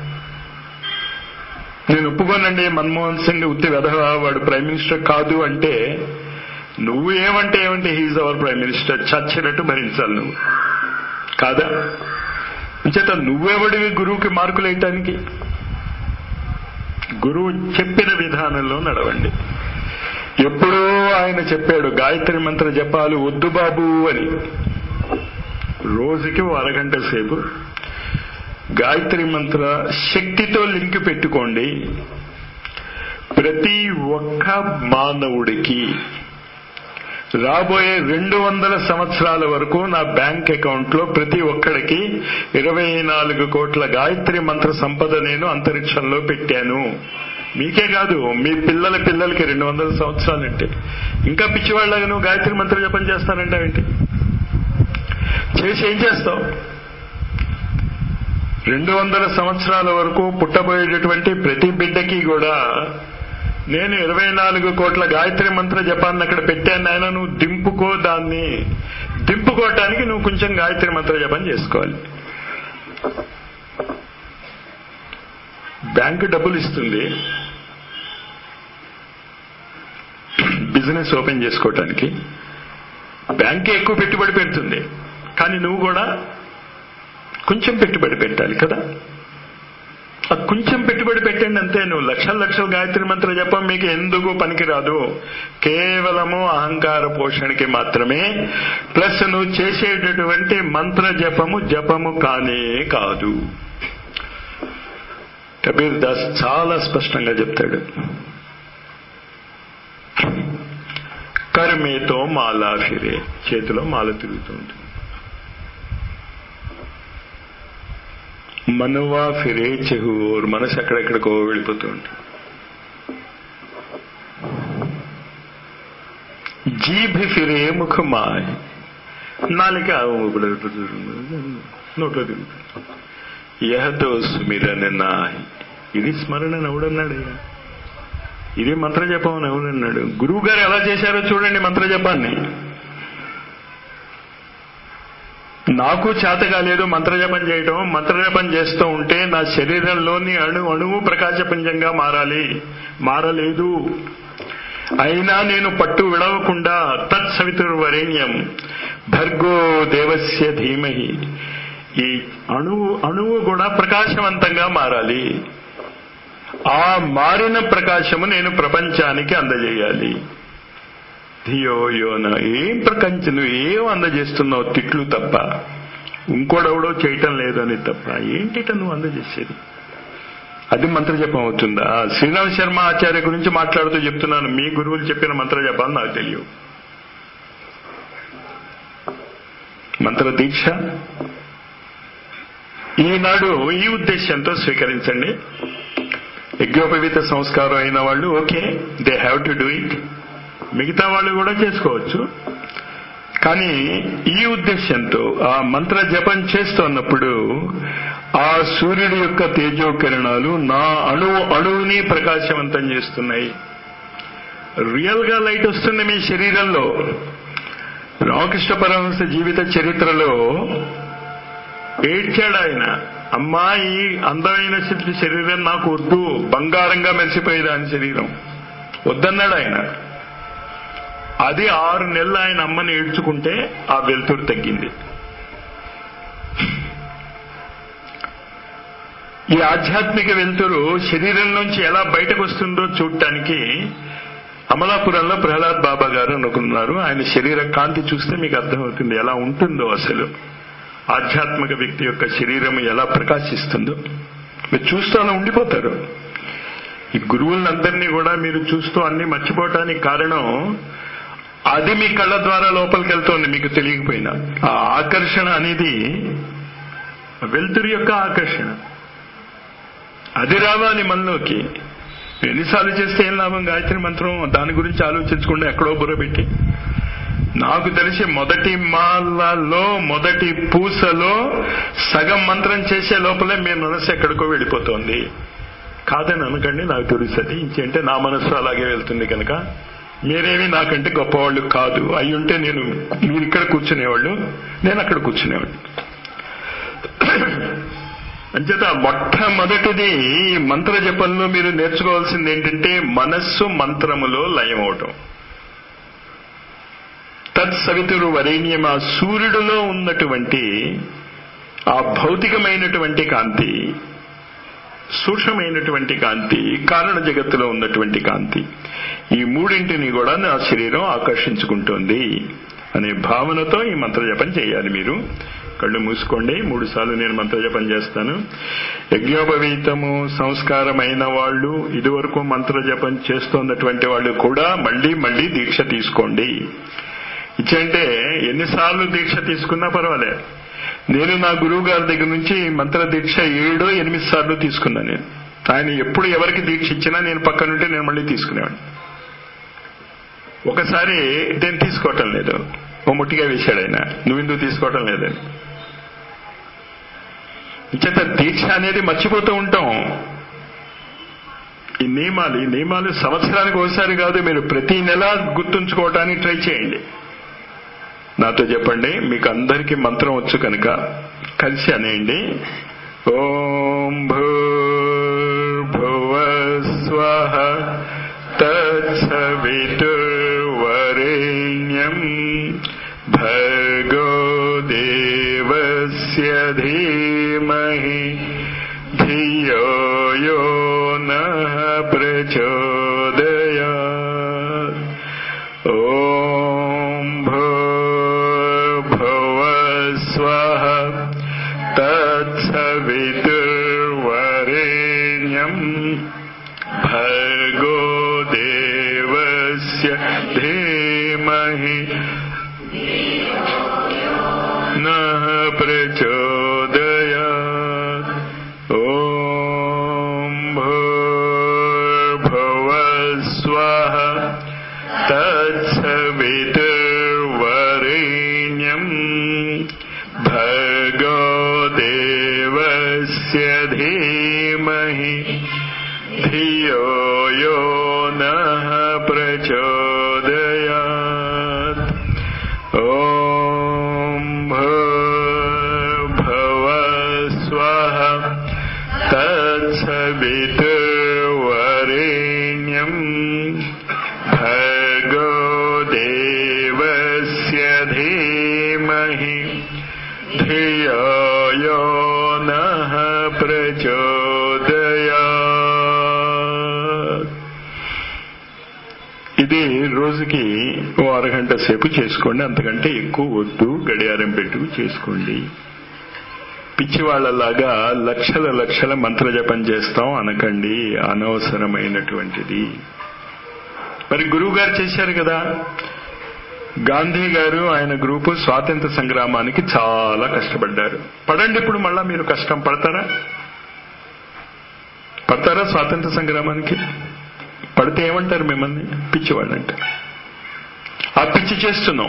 నేను ఒప్పుకోనండి మన్మోహన్ సింగ్ ఉత్తి వెధవ వాడు ప్రైమ్ మినిస్టర్ కాదు అంటే నువ్వు ఏమంటే ఏమంటే హీజ్ అవర్ ప్రైమ్ మినిస్టర్ చచ్చినట్టు భరించాలి నువ్వు కాదా చేత నువ్వెవడివి గురువుకి మార్కులు వేయటానికి గురువు చెప్పిన విధానంలో నడవండి ఎప్పుడో ఆయన చెప్పాడు గాయత్రి మంత్ర జపాలు వద్దు బాబు అని రోజుకి ఓ అరగంట సేపు గాయత్రి మంత్ర శక్తితో లింక్ పెట్టుకోండి ప్రతి ఒక్క మానవుడికి రాబోయే రెండు వందల సంవత్సరాల వరకు నా బ్యాంక్ అకౌంట్ లో ప్రతి ఒక్కడికి ఇరవై నాలుగు కోట్ల గాయత్రి మంత్ర సంపద నేను అంతరిక్షంలో పెట్టాను మీకే కాదు మీ పిల్లల పిల్లలకి రెండు వందల సంవత్సరాలంటే ఇంకా పిచ్చివాళ్ళగా నువ్వు గాయత్రి మంత్ర జపం చేస్తానంటావేంటి చేసి ఏం చేస్తావు రెండు వందల సంవత్సరాల వరకు పుట్టబోయేటటువంటి ప్రతి బిడ్డకి కూడా నేను ఇరవై నాలుగు కోట్ల గాయత్రి మంత్ర జపాన్ని అక్కడ పెట్టాను ఆయన నువ్వు దింపుకో దాన్ని దింపుకోవటానికి నువ్వు కొంచెం గాయత్రి మంత్ర జపం చేసుకోవాలి బ్యాంకు డబ్బులు ఇస్తుంది బిజినెస్ ఓపెన్ చేసుకోవటానికి బ్యాంకే ఎక్కువ పెట్టుబడి పెడుతుంది కానీ నువ్వు కూడా కొంచెం పెట్టుబడి పెట్టాలి కదా ఆ కొంచెం పెట్టుబడి పెట్టండి అంతే నువ్వు లక్షల లక్షల గాయత్రి మంత్ర జపం మీకు ఎందుకు పనికిరాదు కేవలము అహంకార పోషణకి మాత్రమే ప్లస్ నువ్వు చేసేటటువంటి మంత్ర జపము జపము కానే కాదు కబీర్ దాస్ చాలా స్పష్టంగా చెప్తాడు కర్మేతో మాలా ఫిరే చేతిలో మాల తిరుగుతూ ఉంటుంది మనవా ఫిరే చెహూర్ మనసు ఎక్కడెక్కడికో వెళ్ళిపోతూ ఉంటుంది జీభ్ ఫిరే ముఖమాయ్ నాలిక నోట్లో తిరుగుతుంది యహతో సుమిరన నాహి ఇది స్మరణ ఎవడన్నాడయ్యా ఇది మంత్ర జపం అని ఎవడన్నాడు గురువు గారు ఎలా చేశారో చూడండి మంత్ర జపాన్ని నాకు చేత కాలేదు మంత్రజపం చేయటం మంత్రజపం చేస్తూ ఉంటే నా శరీరంలోని అణు అణువు ప్రకాశపుంజంగా మారాలి మారలేదు అయినా నేను పట్టు విడవకుండా తత్సవితుర్వరేణ్యం భర్గో దేవస్య ధీమహి ఈ అణువు అణువు కూడా ప్రకాశవంతంగా మారాలి ఆ మారిన ప్రకాశము నేను ప్రపంచానికి అందజేయాలి ధియో యోన ఏం ప్రపంచం నువ్వు ఏం అందజేస్తున్నావు తిట్లు తప్ప ఇంకోడెవడో చేయటం లేదని తప్ప ఏంటిట నువ్వు అందజేసేది అది మంత్రజపం అవుతుందా శ్రీరామ్ శర్మ ఆచార్య గురించి మాట్లాడుతూ చెప్తున్నాను మీ గురువులు చెప్పిన మంత్రజపాలు నాకు తెలియవు మంత్ర దీక్ష ఈనాడు ఈ ఉద్దేశంతో స్వీకరించండి యజ్ఞోపవీత సంస్కారం అయిన వాళ్ళు okay they have to do it మిగతా వాళ్ళు కూడా చేసుకోవచ్చు కానీ ఈ ఉద్దేశంతో ఆ మంత్ర జపం చేస్తున్నప్పుడు ఆ సూర్యుడి యొక్క తేజోకిరణాలు నా అణువు అణువుని ప్రకాశవంతం చేస్తున్నాయి రియల్ గా లైట్ వస్తుంది మీ శరీరంలో రామకృష్ణ పరమహంస జీవిత చరిత్రలో ఏడ్చాడు ఆయన అమ్మా ఈ అందమైన శరీరం నాకు వద్దు బంగారంగా మెరిసిపోయేదాని శరీరం వద్దన్నాడు ఆయన అది ఆరు నెలలు ఆయన అమ్మని ఏడ్చుకుంటే ఆ వెలుతురు తగ్గింది ఈ ఆధ్యాత్మిక వెలుతురు శరీరం నుంచి ఎలా బయటకు వస్తుందో చూడటానికి అమలాపురంలో ప్రహ్లాద్ బాబా గారు అనుకున్నారు ఆయన శరీర కాంతి చూస్తే మీకు అర్థమవుతుంది ఎలా ఉంటుందో అసలు ఆధ్యాత్మిక వ్యక్తి యొక్క శరీరం ఎలా ప్రకాశిస్తుందో మీరు చూస్తూ అలా ఉండిపోతారు ఈ గురువులందరినీ కూడా మీరు చూస్తూ అన్ని మర్చిపోవటానికి కారణం అది మీ కళ్ళ ద్వారా లోపలికి వెళ్తోంది మీకు తెలియకపోయినా ఆ ఆకర్షణ అనేది వెలుతురు యొక్క ఆకర్షణ అది రావాలి మనలోకి ఎన్నిసార్లు చేస్తే ఏం లాభం గాయత్రి మంత్రం దాని గురించి ఆలోచించకుండా ఎక్కడో బుర్ర పెట్టి నాకు తెలిసి మొదటి మాలలో మొదటి పూసలో సగం మంత్రం చేసే లోపలే మీ మనసు ఎక్కడికో వెళ్ళిపోతోంది కాదని అనకండి నాకు తెలుస్తుంది ఇంకేంటే నా మనసు అలాగే వెళ్తుంది కనుక మీరేమీ నాకంటే గొప్పవాళ్ళు కాదు అయి ఉంటే నేను మీరు ఇక్కడ కూర్చునేవాళ్ళు నేను అక్కడ కూర్చునేవాళ్ళు అంచేత మొట్టమొదటిది మంత్ర జపంలో మీరు నేర్చుకోవాల్సింది ఏంటంటే మనస్సు మంత్రములో లయం అవటం తత్సవితురు వరేణ్యం ఆ సూర్యుడిలో ఉన్నటువంటి ఆ భౌతికమైనటువంటి కాంతి సూక్ష్మమైనటువంటి కాంతి కారణ జగత్తులో ఉన్నటువంటి కాంతి ఈ మూడింటిని కూడా నా శరీరం ఆకర్షించుకుంటోంది అనే భావనతో ఈ మంత్రజపం చేయాలి మీరు కళ్ళు మూసుకోండి మూడు సార్లు నేను మంత్రజపం చేస్తాను యజ్ఞోపవీతము సంస్కారమైన వాళ్ళు ఇదివరకు మంత్రజపం చేస్తున్నటువంటి వాళ్ళు కూడా మళ్ళీ మళ్ళీ దీక్ష తీసుకోండి ఇచ్చంటే ఎన్నిసార్లు దీక్ష తీసుకున్నా పర్వాలే నేను నా గురువు గారి దగ్గర నుంచి మంత్ర దీక్ష ఏడో ఎనిమిది సార్లు తీసుకున్నా నేను ఆయన ఎప్పుడు ఎవరికి దీక్ష ఇచ్చినా నేను పక్కనుంటే నేను మళ్ళీ తీసుకునేవాడిని ఒకసారి నేను తీసుకోవటం లేదు ఓ ముట్టిగా వేశాడు ఆయన నువ్వెందుకు తీసుకోవటం లేదని ఇంచేత దీక్ష అనేది మర్చిపోతూ ఉంటాం ఈ నియమాలు ఈ నియమాలు సంవత్సరానికి ఒకసారి కాదు మీరు ప్రతి నెల గుర్తుంచుకోవటానికి ట్రై చేయండి నాతో చెప్పండి మీకు అందరికీ మంత్రం వచ్చు కనుక కలిసి అనేయండి ఓం భూర్భువ స్వహ తత్సవితుర్వరేణ్యం భర్గో దేవస్య ధీమహి ధియో యో నః ప్రచోదయాత్ ఓం భూర్భువ స్వః తత్సవితుర్వరేణ్యం భర్గో దేవస్య ధీమహి నః ప్రచోదయాత్ ఓం భూర్భువ స్వః తత్సవితుర్వరేణ్యం భర్గో దేవస్య ధీమహి ధియో యో నః ప్రచోదయాత్ ఓం భూర్భువ స్వః తత్సవితుర్వరేణ్యం భర్గో దేవస్య ధీమహి ధియో యో నః ప్రచోదయాత్ ఇది రోజుకి ఓ అరగంట సేపు చేసుకోండి అంతకంటే ఎక్కువ వద్దు గడియారం పెట్టుకు చేసుకోండి పిచ్చివాళ్లలాగా లక్షల లక్షల మంత్రజపం చేస్తాం అనకండి అనవసరమైనటువంటిది మరి గురువు గారు చేశారు కదా గాంధీ గారు ఆయన గ్రూపు స్వాతంత్ర సంగ్రామానికి చాలా కష్టపడ్డారు పడండి ఇప్పుడు మళ్ళా మీరు కష్టం పడతారా పడతారా స్వాతంత్ర సంగ్రామానికి పడితే ఏమంటారు మిమ్మల్ని పిచ్చివాళ్ళు అంటారు ఆ పిచ్చి చేస్తున్నాం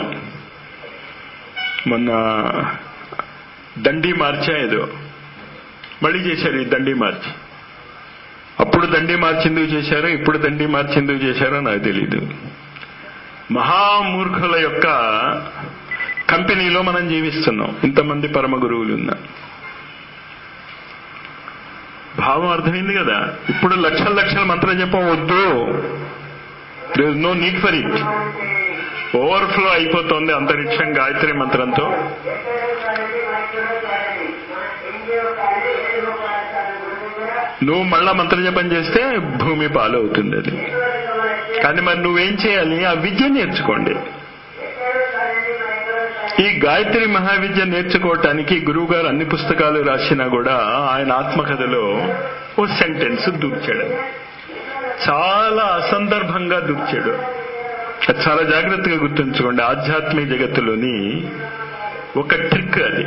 మొన్న దండి మార్చా ఏదో మళ్ళీ చేశారు ఈ దండి మార్చి అప్పుడు దండి మార్చి ఎందుకు చేశారో ఇప్పుడు దండి మార్చి ఎందుకు చేశారో నాకు తెలీదు మహామూర్ఖుల యొక్క కంపెనీలో మనం జీవిస్తున్నాం ఇంతమంది పరమ గురువులు ఉన్నా భావం అర్థమైంది కదా ఇప్పుడు లక్షల లక్షల మంత్రం జపం వద్దు they no need for it overflow అయిపోతోంది అంతరిక్షం గాయత్రి మంత్రంతో నువ్వు మళ్ళా మంత్రజపం చేస్తే భూమి పాలు అవుతుంది అది కానీ మరి నువ్వేం చేయాలి ఆ విద్య నేర్చుకోండి ఈ గాయత్రి మహావిద్య నేర్చుకోవటానికి గురువు గారు అన్ని పుస్తకాలు రాసినా కూడా ఆయన ఆత్మకథలో ఓ సెంటెన్స్ దూర్చాడు చాలా అసందర్భంగా దూర్చాడు అది చాలా జాగ్రత్తగా గుర్తుంచుకోండి ఆధ్యాత్మిక జగత్తులోని ఒక ట్రిక్ అది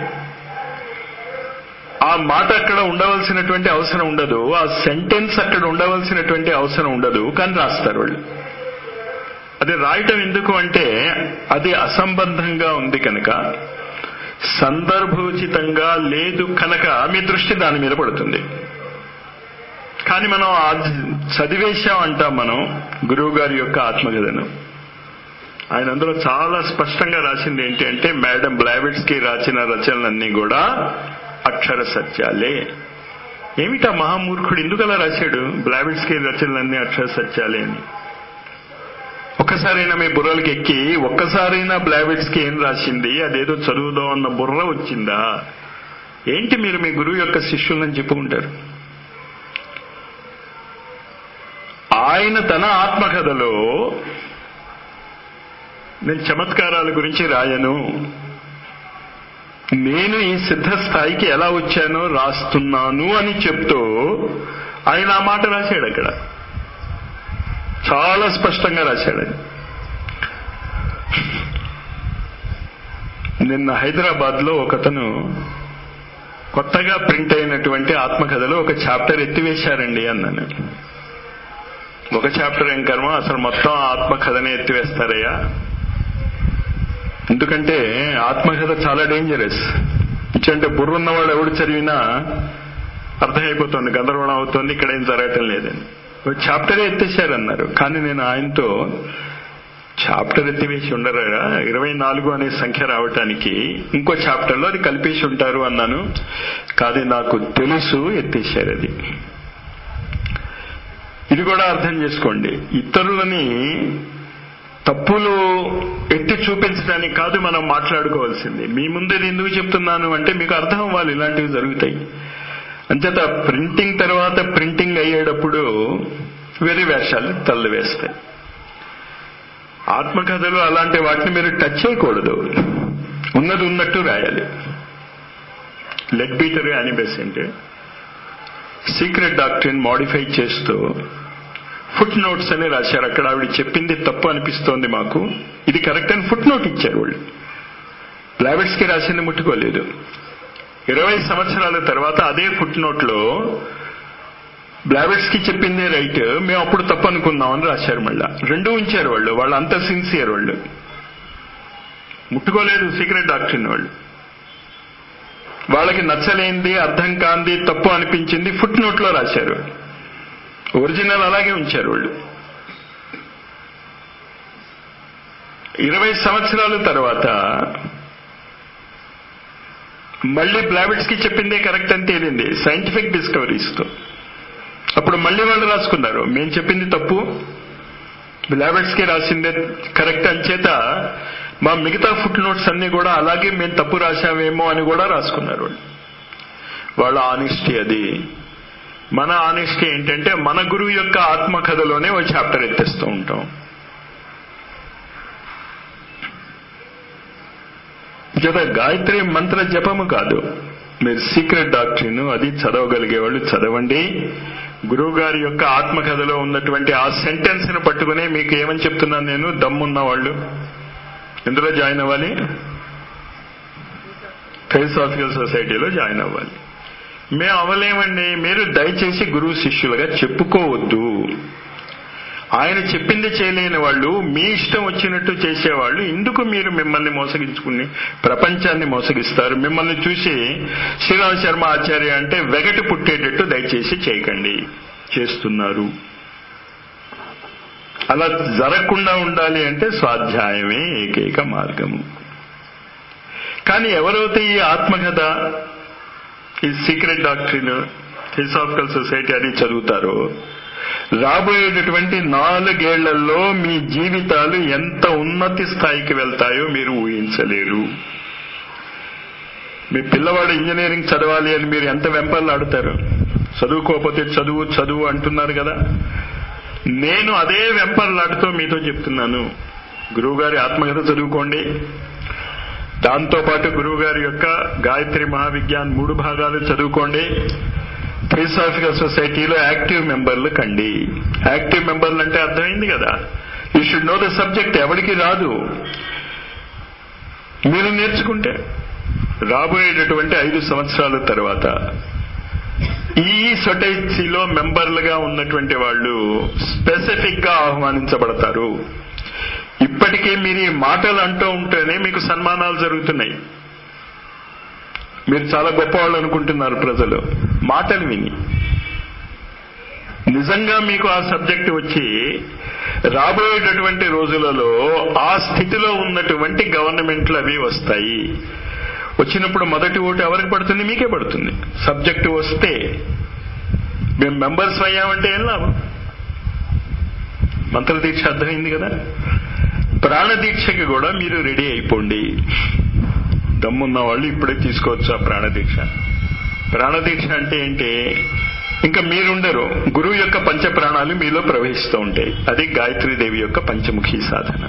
ఆ మాట అక్కడ ఉండవలసినటువంటి అవసరం ఉండదు ఆ సెంటెన్స్ అక్కడ ఉండవలసినటువంటి అవసరం ఉండదు కానీ రాస్తారు వాళ్ళు అది రాయటం ఎందుకు అంటే అది అసంబద్ధంగా ఉంది కనుక సందర్భోచితంగా లేదు కనుక మీ దృష్టి దాని మీద పడుతుంది కానీ మనం చదివేశాం అంటాం మనం గురువు గారి యొక్క ఆత్మకథను ఆయన అందులో చాలా స్పష్టంగా రాసింది ఏంటి అంటే మేడం బ్లావిడ్స్ కి రాసిన రచనలన్నీ కూడా అక్షర సత్యాలే ఏమిటా మహామూర్ఖుడు ఎందుకు అలా రాశాడు బ్లావిడ్స్ కి రచనలన్నీ అక్షర సత్యాలే అని ఒక్కసారైనా మీ బుర్రలకి ఎక్కి ఒక్కసారైనా బ్లావిడ్స్ కి ఏం రాసింది అదేదో చదువుదాం అన్న బుర్ర వచ్చిందా ఏంటి మీరు మీ గురువు యొక్క శిష్యులని చెప్పుకుంటారు ఆయన తన ఆత్మకథలో నేను చమత్కారాల గురించి రాయను నేను ఈ సిద్ధ స్థాయికి ఎలా వచ్చానో రాస్తున్నాను అని చెప్తూ ఆయన ఆ మాట రాశాడు అక్కడ చాలా స్పష్టంగా రాశాడు ఆయన నిన్న హైదరాబాద్ లో ఒకతను కొత్తగా ప్రింట్ అయినటువంటి ఆత్మకథలో ఒక చాప్టర్ ఎత్తివేశారండి అన్నాను ఒక చాప్టర్ ఏం కర్మ అసలు మొత్తం ఆత్మకథనే ఎత్తివేస్తారయ్యా ఎందుకంటే ఆత్మకథ చాలా డేంజరస్ ఇచ్చంటే బుర్రున్నవాడు ఎవడు చదివినా అర్థమైపోతుంది గందరగోళం అవుతుంది ఇక్కడ ఏం జరగటం లేదని చాప్టరే ఎత్తేసారన్నారు కానీ నేను ఆయనతో చాప్టర్ ఎత్తివేసి ఉండరా ఇరవై నాలుగు అనే సంఖ్య రావటానికి ఇంకో చాప్టర్లో అది కలిపేసి ఉంటారు అన్నాను కానీ నాకు తెలుసు ఎత్తేసారు అది ఇది కూడా అర్థం చేసుకోండి ఇతరులని తప్పులు ఎత్తి చూపించడానికి కాదు మనం మాట్లాడుకోవాల్సింది మీ ముందు ఇది ఎందుకు చెప్తున్నాను అంటే మీకు అర్థం అవ్వాలి ఇలాంటివి జరుగుతాయి అంచేత ప్రింటింగ్ తర్వాత ప్రింటింగ్ అయ్యేటప్పుడు వేరే వేషాలు తల్లు వేస్తాయి ఆత్మకథలు అలాంటి వాటిని మీరు టచ్ చేయకూడదు ఉన్నది ఉన్నట్టు రాయాలి లెగ్ బీటర్ యానిబెసెంట్ సీక్రెట్ డాక్టరీని మాడిఫై చేస్తూ ఫుట్ నోట్స్ అని రాశారు అక్కడ ఆవిడ చెప్పింది తప్పు అనిపిస్తోంది మాకు ఇది కరెక్ట్ అని ఫుట్ నోట్ ఇచ్చారు వాళ్ళు బ్లాబెట్స్ కి రాసింది ముట్టుకోలేదు ఇరవై సంవత్సరాల తర్వాత అదే ఫుట్ నోట్ లో బ్లాబెట్స్ కి చెప్పిందే రైట్ మేము అప్పుడు తప్పు అనుకున్నాం అని రాశారు మళ్ళా రెండు ఉంచారు వాళ్ళు వాళ్ళు అంత సిన్సియర్ వాళ్ళు ముట్టుకోలేదు సీక్రెట్ డాక్టరీని వాళ్ళు వాళ్ళకి నచ్చలేంది అర్థం కాంది తప్పు అనిపించింది ఫుట్ నోట్ లో రాశారు ఒరిజినల్ అలాగే ఉంచారు వాళ్ళు ఇరవై సంవత్సరాల తర్వాత మళ్ళీ బ్లాబిట్స్ కి చెప్పిందే కరెక్ట్ అని తేలింది సైంటిఫిక్ డిస్కవరీస్ తో అప్పుడు మళ్ళీ వాళ్ళు రాసుకున్నారు మేము చెప్పింది తప్పు బ్లాబిట్స్ కి రాసిందే కరెక్ట్ అని చేత మా మిగతా ఫుట్ నోట్స్ అన్ని కూడా అలాగే మేము తప్పు రాశామేమో అని కూడా రాసుకున్నారు వాళ్ళు వాళ్ళ ఆనెస్టీ అది మన ఆనెస్టీ ఏంటంటే మన గురువు యొక్క ఆత్మకథలోనే ఒక చాప్టర్ ఎత్తేస్తూ ఉంటాం జత గాయత్రి మంత్ర జపము కాదు మీరు సీక్రెట్ డాక్టరీను అది చదవగలిగే వాళ్ళు చదవండి గురువు గారి యొక్క ఆత్మకథలో ఉన్నటువంటి ఆ సెంటెన్స్ ను పట్టుకుని మీకు ఏమని చెప్తున్నాను నేను దమ్మున్న వాళ్ళు ఎందులో జాయిన్ అవ్వాలి ఫిలసాఫికల్ సొసైటీలో జాయిన్ అవ్వాలి మేము అవ్వలేమండి మీరు దయచేసి గురువు శిష్యులుగా చెప్పుకోవద్దు ఆయన చెప్పింది చేయలేని వాళ్ళు మీ ఇష్టం వచ్చినట్టు చేసేవాళ్ళు ఎందుకు మీరు మిమ్మల్ని మోసగించుకుని ప్రపంచాన్ని మోసగిస్తారు మిమ్మల్ని చూసి శ్రీరామ్ శర్మ ఆచార్య అంటే వెగటి పుట్టేటట్టు దయచేసి చేయకండి చేస్తున్నారు అలా జరగకుండా ఉండాలి అంటే స్వాధ్యాయమే ఏకైక మార్గము కానీ ఎవరైతే ఈ ఆత్మకథ ఈ సీక్రెట్ డాక్టరీన్ థియోసాఫికల్ సొసైటీ అని చదువుతారో రాబోయేటటువంటి నాలుగేళ్లలో మీ జీవితాలు ఎంత ఉన్నతి స్థాయికి వెళ్తాయో మీరు ఊహించలేరు మీ పిల్లవాడు ఇంజనీరింగ్ చదవాలి అని మీరు ఎంత వెంపర్లాడుతారు చదువుకోకపోతే చదువు చదువు అంటున్నారు కదా నేను అదే వెంపర్లాడుతూ మీతో చెప్తున్నాను గురువుగారి ఆత్మకథ చదువుకోండి దాంతో పాటు గురువు గారి యొక్క గాయత్రి మహావిజ్ఞాన్ మూడు భాగాలు చదువుకోండి థియోసాఫికల్ సొసైటీలో యాక్టివ్ మెంబర్లు కండి యాక్టివ్ మెంబర్లు అంటే అర్థమైంది కదా you should know the subject ఎవరికి రాదు మీరు నేర్చుకుంటే రాబోయేటటువంటి ఐదు సంవత్సరాల తర్వాత ఈ సొసైటీలో మెంబర్లుగా ఉన్నటువంటి వాళ్ళు స్పెసిఫిక్ గా ఆహ్వానించబడతారు ఇప్పటికే మీరు ఈ మాటలు అంటూ ఉంటేనే మీకు సన్మానాలు జరుగుతున్నాయి మీరు చాలా గొప్పవాళ్ళు అనుకుంటున్నారు ప్రజలు మాటలు విని నిజంగా మీకు ఆ సబ్జెక్ట్ వచ్చి రాబోయేటటువంటి రోజులలో ఆ స్థితిలో ఉన్నటువంటి గవర్నమెంట్లు అవి వస్తాయి వచ్చినప్పుడు మొదటి ఓటు ఎవరికి పడుతుంది మీకే పడుతుంది సబ్జెక్టు వస్తే మేము మెంబర్స్ అయ్యామంటే ఏం లాభం మంత్రదీక్ష అర్థమైంది కదా ప్రాణదీక్షకి కూడా మీరు రెడీ అయిపోండి దమ్మున్న వాళ్ళు ఇప్పుడే తీసుకోవచ్చు ఆ ప్రాణదీక్ష ప్రాణదీక్ష అంటే ఏంటి ఇంకా మీరుండరు గురువు యొక్క పంచ ప్రాణాలు మీలో ప్రవహిస్తూ ఉంటాయి అది గాయత్రీదేవి యొక్క పంచముఖి సాధన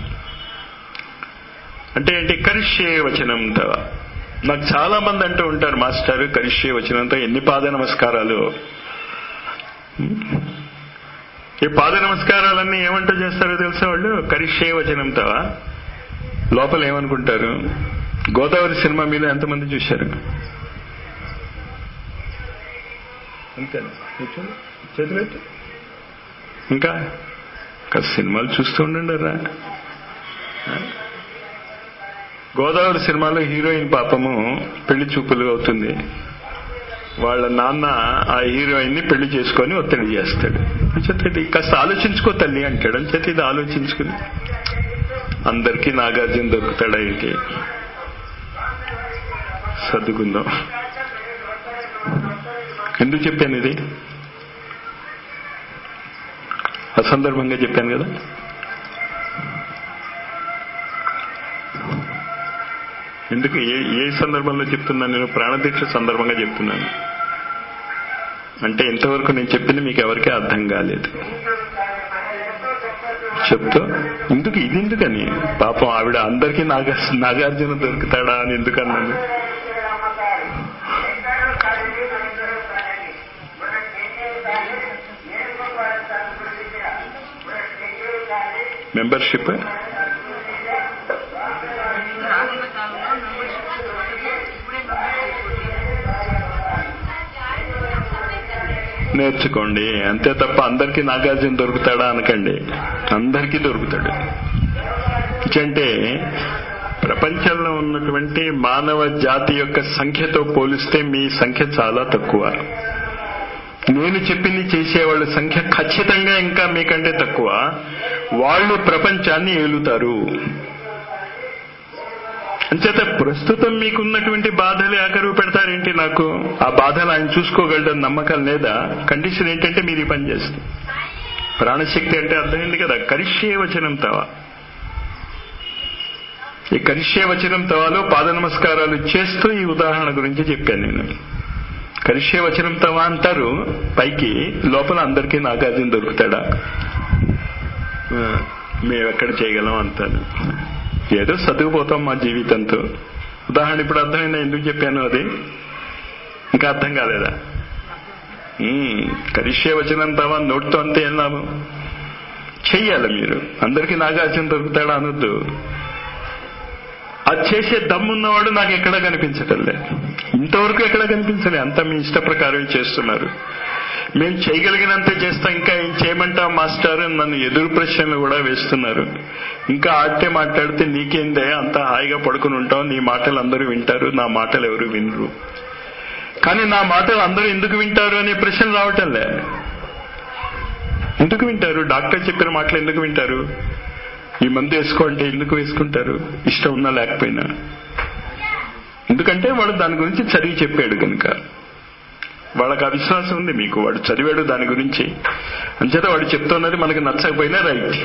అంటే ఏంటి కరిష్యే వచనం తవ నాకు చాలా మంది అంటూ ఉంటారు మాస్టర్ కరిష్యే వచనంతో ఎన్ని పాద నమస్కారాలు ఈ పాద నమస్కారాలన్నీ ఏమంటూ చేస్తారో తెలుసా వాళ్ళు కరిష్యే వచనంతో లోపల ఏమనుకుంటారు గోదావరి సినిమా మీద ఎంతమంది చూశారు అంతేనా కూర్చోండి చేతి పెట్టి ఇంకా ఇంకా సినిమాలు చూస్తూ ఉండండి రా గోదావరి సినిమాలో హీరోయిన్ పాపము పెళ్లి చూపులు అవుతుంది వాళ్ళ నాన్న ఆ హీరోయిన్ ని పెళ్లి చేసుకొని ఒత్తిడి చేస్తాడు అంచేత కాస్త ఆలోచించుకో తల్లి అంటాడు అంచేత ఇది ఆలోచించుకుని అందరికీ నాగార్జున దొరుకుతాడా ఏంటి సర్దుకుందాం ఎందుకు చెప్పాను ఇది అసందర్భంగా చెప్పాను కదా ఎందుకు ఏ ఏ సందర్భంలో చెప్తున్నాను నేను ప్రాణదీక్ష సందర్భంగా చెప్తున్నాను అంటే ఇంతవరకు నేను చెప్పింది మీకు ఎవరికీ అర్థం కాలేదు చెప్తూ ఎందుకు ఇది ఎందుకని పాపం ఆవిడ అందరికీ నాగ నాగార్జున దొరుకుతాడా అని ఎందుకన్నాను మెంబర్షిప్ నేర్చుకోండి అంతే తప్ప అందరికీ నాగార్జున దొరుకుతాడా అనకండి అందరికీ దొరుకుతాడు అంటే ప్రపంచంలో ఉన్నటువంటి మానవ జాతి యొక్క సంఖ్యతో పోలిస్తే మీ సంఖ్య చాలా తక్కువ నేను చెప్పింది చేసేవాళ్ళ సంఖ్య ఖచ్చితంగా ఇంకా మీకంటే తక్కువ వాళ్ళు ప్రపంచాన్ని ఏలుతారు అంచేత ప్రస్తుతం మీకున్నటువంటి బాధలు ఆకరువు పెడతారేంటి నాకు ఆ బాధలు ఆయన చూసుకోగలడని నమ్మకం లేదా కండిషన్ ఏంటంటే మీరు ఈ పని చేస్తే ప్రాణశక్తి అంటే అర్థమైంది కదా కరిష్యే వచనం తవ ఈ కరిష్యే వచనం తవాలో పాద నమస్కారాలు చేస్తూ ఈ ఉదాహరణ గురించి చెప్పాను నేను కరిష్యే వచనం తవ అంటారు పైకి లోపల అందరికీ నాగార్జున దొరుకుతాడా మేము ఎక్కడ చేయగలం అంటాను ఏదో చదువుపోతాం మా జీవితంతో ఉదాహరణ ఇప్పుడు అర్థమైందా ఎందుకు చెప్పాను అది ఇంకా అర్థం కాలేదా కరిష్యే వచ్చినంతవా నోటితో అంతే ఏం లాభం చెయ్యాలి మీరు అందరికీ నాగార్జున దొరుకుతాడా అనొద్దు అది చేసే దమ్మున్నవాడు నాకు ఎక్కడా కనిపించటం లేదు ఇంతవరకు ఎక్కడా కనిపించలే అంతా మీ ఇష్ట ప్రకారం చేస్తున్నారు మేము చేయగలిగినంత చేస్తాం ఇంకా ఏం చేయమంటాం మాస్టర్ అని నన్ను ఎదురు ప్రశ్నలు కూడా వేస్తున్నారు ఇంకా ఆడితే మాట్లాడితే నీకేందే అంత హాయిగా పడుకుని ఉంటావు నీ మాటలు అందరూ వింటారు నా మాటలు ఎవరు వినరు కానీ నా మాటలు అందరూ ఎందుకు వింటారు అనే ప్రశ్న రావటంలే ఎందుకు వింటారు డాక్టర్ చెప్పిన మాటలు ఎందుకు వింటారు ఈ మందు వేసుకో అంటే ఎందుకు వేసుకుంటారు ఇష్టం ఉన్నా లేకపోయినా ఎందుకంటే వాడు దాని గురించి చదివి చెప్పాడు కనుక వాళ్ళకి ఆ విశ్వాసం ఉంది మీకు వాడు చదివాడు దాని గురించి అంచేత వాడు చెప్తున్నది మనకు నచ్చకపోయినా రైట్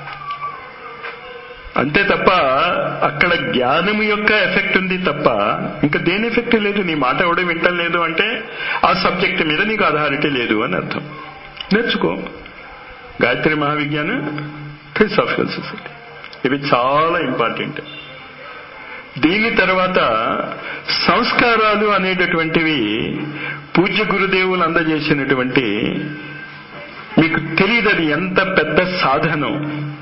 అంతే తప్ప అక్కడ జ్ఞానం యొక్క ఎఫెక్ట్ ఉంది తప్ప ఇంకా దేని ఎఫెక్ట్ లేదు నీ మాట ఎవడో వింటం లేదు అంటే ఆ సబ్జెక్ట్ మీద నీకు అథారిటీ లేదు అని అర్థం నేర్చుకో గాయత్రి మహావిజ్ఞానం ఫిలసాఫికల్ సొసైటీ ఇవి చాలా ఇంపార్టెంట్ దీని తర్వాత సంస్కారాలు అనేటటువంటివి పూజ్య గురుదేవులు అందజేసినటువంటి మీకు తెలియదు అది ఎంత పెద్ద సాధనం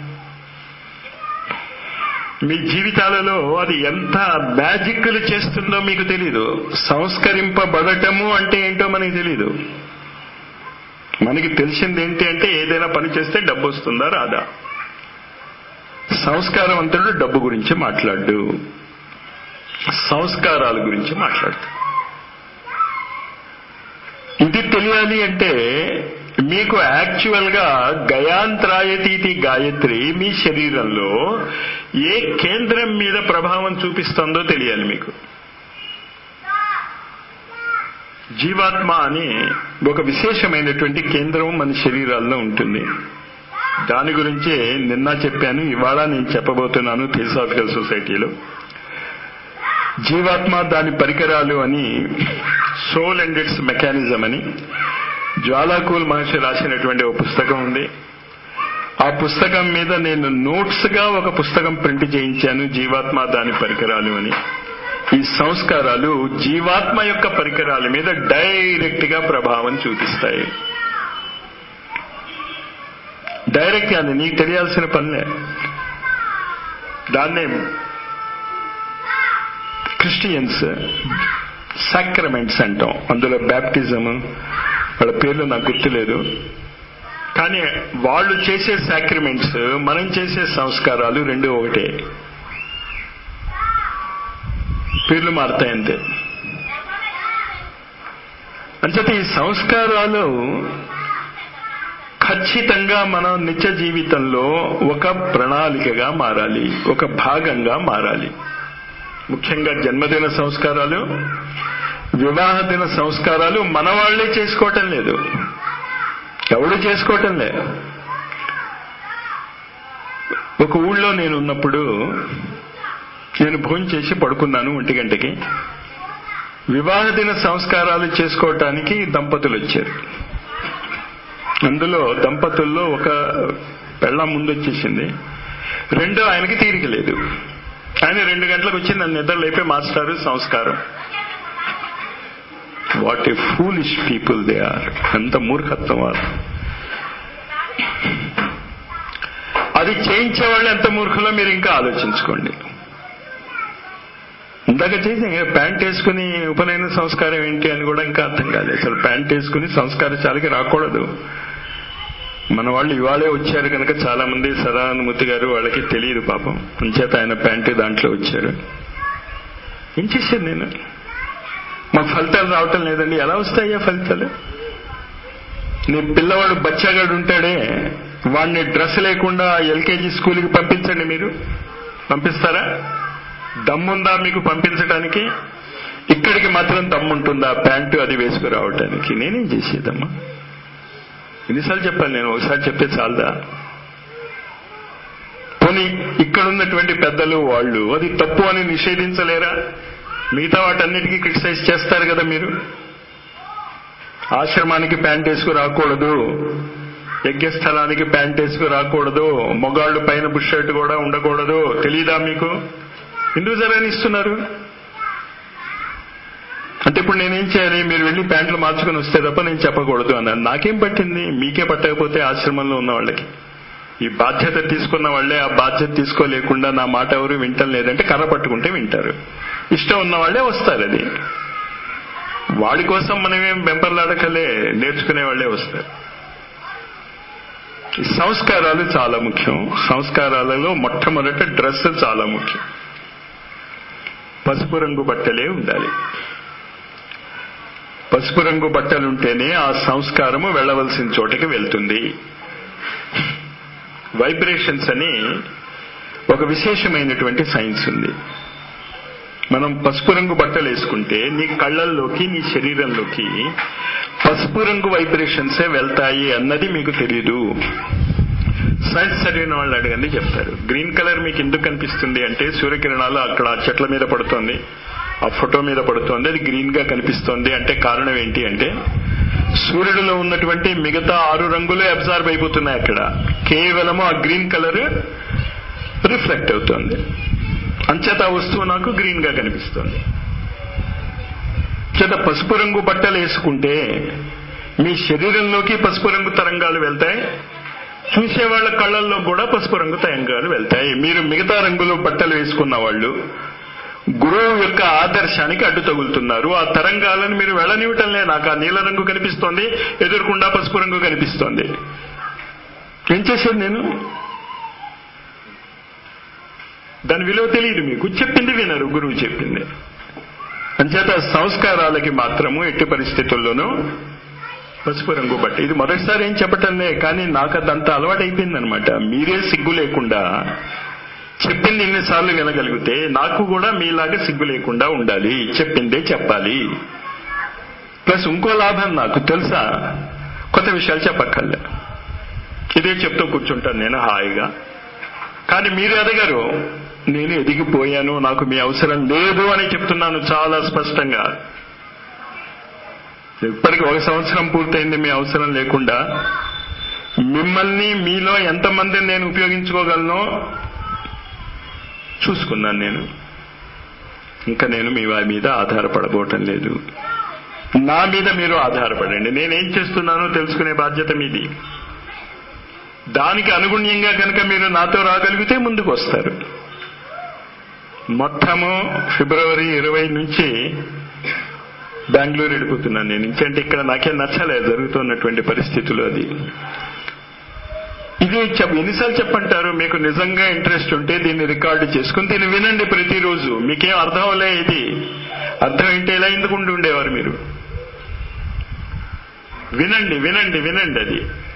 మీ జీవితాలలో అది ఎంత మ్యాజిక్లు చేస్తుందో మీకు తెలీదు సంస్కరింపబడటము అంటే ఏంటో మనకి తెలీదు మనకి తెలిసింది ఏంటి అంటే ఏదైనా పని చేస్తే డబ్బు వస్తుందా రాదా సంస్కారవంతుడు డబ్బు గురించి మాట్లాడు సంస్కారాల గురించి మాట్లాడు ఇది తెలియాలి అంటే మీకు యాక్చువల్ గా గయాంత్రాయతీతి గాయత్రి మీ శరీరంలో ఏ కేంద్రం మీద ప్రభావం చూపిస్తుందో తెలియాలి మీకు జీవాత్మ అని ఒక విశేషమైనటువంటి కేంద్రం మన శరీరాల్లో ఉంటుంది దాని గురించి నిన్న చెప్పాను ఇవాళ నేను చెప్పబోతున్నాను థియోసాఫికల్ సొసైటీలో జీవాత్మ దాని పరికరాలు అని సోల్ అండ్ ఇట్స్ మెకానిజం అని జ్వాలాకూల్ మహర్షి రాసినటువంటి ఒక పుస్తకం ఉంది ఆ పుస్తకం మీద నేను నోట్స్ గా ఒక పుస్తకం ప్రింట్ చేయించాను జీవాత్మ దాని పరికరాలు అని ఈ సంస్కారాలు జీవాత్మ యొక్క పరికరాల మీద డైరెక్ట్ గా ప్రభావం చూపిస్తాయి డైరెక్ట్ అది నీకు తెలియాల్సిన పనిలే దాన్నే క్రిస్టియన్స్ సాక్రమెంట్స్ అంటాం అందులో బ్యాప్టిజం వాళ్ళ పేర్లు నాకు గుర్తులేదు కానీ వాళ్ళు చేసే సాక్రిమెంట్స్ మనం చేసే సంస్కారాలు రెండు ఒకటే పేర్లు మారుతాయి అంతే అంచేత ఈ సంస్కారాలు ఖచ్చితంగా మన నిత్య జీవితంలో ఒక ప్రణాళికగా మారాలి ఒక భాగంగా మారాలి ముఖ్యంగా జన్మదిన సంస్కారాలు వివాహ దిన సంస్కారాలు మన వాళ్లే చేసుకోవటం లేదు ఎవడు చేసుకోవటం లే ఒక ఊళ్ళో నేను ఉన్నప్పుడు నేను భోజనం చేసి పడుకున్నాను ఒంటి గంటకి వివాహ దిన సంస్కారాలు చేసుకోవటానికి దంపతులు వచ్చారు అందులో దంపతుల్లో ఒక పెళ్ళ ముందు వచ్చేసింది రెండో ఆయనకి తీరిక లేదు ఆయన రెండు గంటలకు వచ్చి నన్ను నిద్ర లేపే మాస్టారు సంస్కారం what a foolish people they are ఎంత మూర్ఖత్వం వారు అది చేయించే వాళ్ళు ఎంత మూర్ఖులో మీరు ఇంకా ఆలోచించుకోండి ఇందాక చేసి ప్యాంట్ వేసుకుని ఉపనయన సంస్కారం ఏంటి అని కూడా ఇంకా అర్థం కాలేదు అసలు ప్యాంట్ వేసుకుని సంస్కారశాలకి రాకూడదు మన వాళ్ళు ఇవాళే వచ్చారు కనుక చాలా మంది సదానుమూర్తి గారు వాళ్ళకి తెలియదు పాపం అంచేత ఆయన ప్యాంటు దాంట్లో వచ్చారు ఏం చేశాను నేను మాకు ఫలితాలు రావటం లేదండి ఎలా వస్తాయా ఫలితాలు నీ పిల్లవాడు బచ్చాగాడు ఉంటాడే వాడిని డ్రెస్ లేకుండా ఎల్కేజీ స్కూల్కి పంపించండి మీరు పంపిస్తారా దమ్ముందా మీకు పంపించడానికి ఇక్కడికి మాత్రం దమ్ముంటుందా ప్యాంటు అది వేసుకురావటానికి నేనేం చేసేదమ్మా ఎన్నిసార్లు చెప్పాలి నేను ఒకసారి చెప్తే చాలదా పోనీ ఇక్కడ ఉన్నటువంటి పెద్దలు వాళ్ళు అది తప్పు అని నిషేధించలేరా మిగతా వాటన్నిటికీ క్రిటిసైజ్ చేస్తారు కదా మీరు ఆశ్రమానికి ప్యాంట్ వేసుకు రాకూడదు యజ్ఞస్థలానికి ప్యాంట్ వేసుకు రాకూడదు మొగాళ్ళు పైన బుషర్ట్ కూడా ఉండకూడదు తెలీదా మీకు ఎందుకు జరగనిస్తున్నారు అంటే ఇప్పుడు నేనేం చేయాలి మీరు వెళ్ళి ప్యాంట్లు మార్చుకుని వస్తే తప్ప నేను చెప్పకూడదు అన్నాను నాకేం పట్టింది మీకే పట్టకపోతే ఆశ్రమంలో ఉన్న వాళ్ళకి ఈ బాధ్యత తీసుకున్న వాళ్ళే ఆ బాధ్యత తీసుకోలేకుండా నా మాట ఎవరు వింటలేదంటే కర్ర పట్టుకుంటే వింటారు ఇష్టం ఉన్న వాళ్ళే వస్తారు అది వాడి కోసం మనమేం బెంపర్లాడకలే నేర్చుకునే వాళ్ళే వస్తారు ఈ సంస్కారాలు చాలా ముఖ్యం సంస్కారాలలో మొట్టమొదట డ్రెస్ చాలా ముఖ్యం పసుపు రంగు బట్టలే ఉండాలి పసుపు రంగు బట్టలుంటేనే ఆ సంస్కారము వెళ్ళవలసిన చోటకి వెళ్తుంది వైబ్రేషన్స్ అని ఒక విశేషమైనటువంటి సైన్స్ ఉంది మనం పసుపు రంగు బట్టలు వేసుకుంటే నీ కళ్ళల్లోకి నీ శరీరంలోకి పసుపు రంగు వైబ్రేషన్సే వెళ్తాయి అన్నది మీకు తెలియదు సైన్స్ చదివిన వాళ్ళు అడగండి చెప్తారు గ్రీన్ కలర్ మీకు ఎందుకు కనిపిస్తుంది అంటే సూర్యకిరణాలు అక్కడ ఆ చెట్ల మీద పడుతోంది ఆ ఫోటో మీద పడుతోంది అది గ్రీన్ గా కనిపిస్తోంది అంటే కారణం ఏంటి అంటే సూర్యుడిలో ఉన్నటువంటి మిగతా ఆరు రంగులు అబ్జార్బ్ అయిపోతున్నాయి అక్కడ కేవలము ఆ గ్రీన్ కలర్ రిఫ్లెక్ట్ అవుతోంది అంచేత ఆ వస్తువు నాకు గ్రీన్ గా కనిపిస్తుంది చేత పసుపు రంగు బట్టలు వేసుకుంటే మీ శరీరంలోకి పసుపు రంగు తరంగాలు వెళ్తాయి చూసే వాళ్ళ కళ్ళల్లో కూడా పసుపు రంగు తరంగాలు వెళ్తాయి మీరు మిగతా రంగులు బట్టలు వేసుకున్న వాళ్ళు గురువు యొక్క ఆదర్శానికి అడ్డు తగులుతున్నారు ఆ తరంగాలను మీరు వెళ్ళనివ్వటంలే నాకు ఆ నీల రంగు కనిపిస్తోంది ఎదురుకుండా పసుపు రంగు కనిపిస్తోంది ఏం చేశాను నేను దాని విలువ తెలియదు మీకు చెప్పింది వినరు గురువు చెప్పింది అంచేత సంస్కారాలకి మాత్రము ఎట్టి పరిస్థితుల్లోనూ పసుపు రంగు బట్ట ఇది మొదటిసారి ఏం చెప్పటంలే కానీ నాకు అదంతా అలవాటు అయిపోయిందనమాట మీరే సిగ్గు లేకుండా చెప్పింది ఎన్నిసార్లు వినగలిగితే నాకు కూడా మీలాగా సిగ్గు లేకుండా ఉండాలి చెప్పిందే చెప్పాలి ప్లస్ ఇంకో లాభం నాకు తెలుసా కొత్త విషయాలు చెప్పక్కర్లే ఇదే చెప్తూ కూర్చుంటాను నేను హాయిగా కానీ మీరు ఎదగరు నేను ఎదిగిపోయాను నాకు మీ అవసరం లేదు అని చెప్తున్నాను చాలా స్పష్టంగా ఇప్పటికి ఒక సంవత్సరం పూర్తయింది మీ అవసరం లేకుండా మిమ్మల్ని మీలో ఎంతమందిని నేను ఉపయోగించుకోగలను చూసుకున్నాను నేను ఇంకా నేను మీ వారి మీద ఆధారపడబోవటం లేదు నా మీద మీరు ఆధారపడండి నేనేం చేస్తున్నానో తెలుసుకునే బాధ్యత మీది దానికి అనుగుణ్యంగా కనుక మీరు నాతో రాగలిగితే ముందుకు వస్తారు మొత్తము ఫిబ్రవరి ఇరవై నుంచి బెంగళూరు వెళ్ళిపోతున్నాను నేను ఇంకంటే ఇక్కడ నాకేం నచ్చలేదు జరుగుతున్నటువంటి పరిస్థితులు అది ఇది చెప్ ఎన్నిసార్లు చెప్పంటారు మీకు నిజంగా ఇంట్రెస్ట్ ఉంటే దీన్ని రికార్డు చేసుకుని దీన్ని వినండి ప్రతిరోజు మీకేం అర్థం అవలే ఇది అర్థం ఏంటి ఎలా ఎందుకు ఉండి ఉండేవారు మీరు వినండి వినండి వినండి అది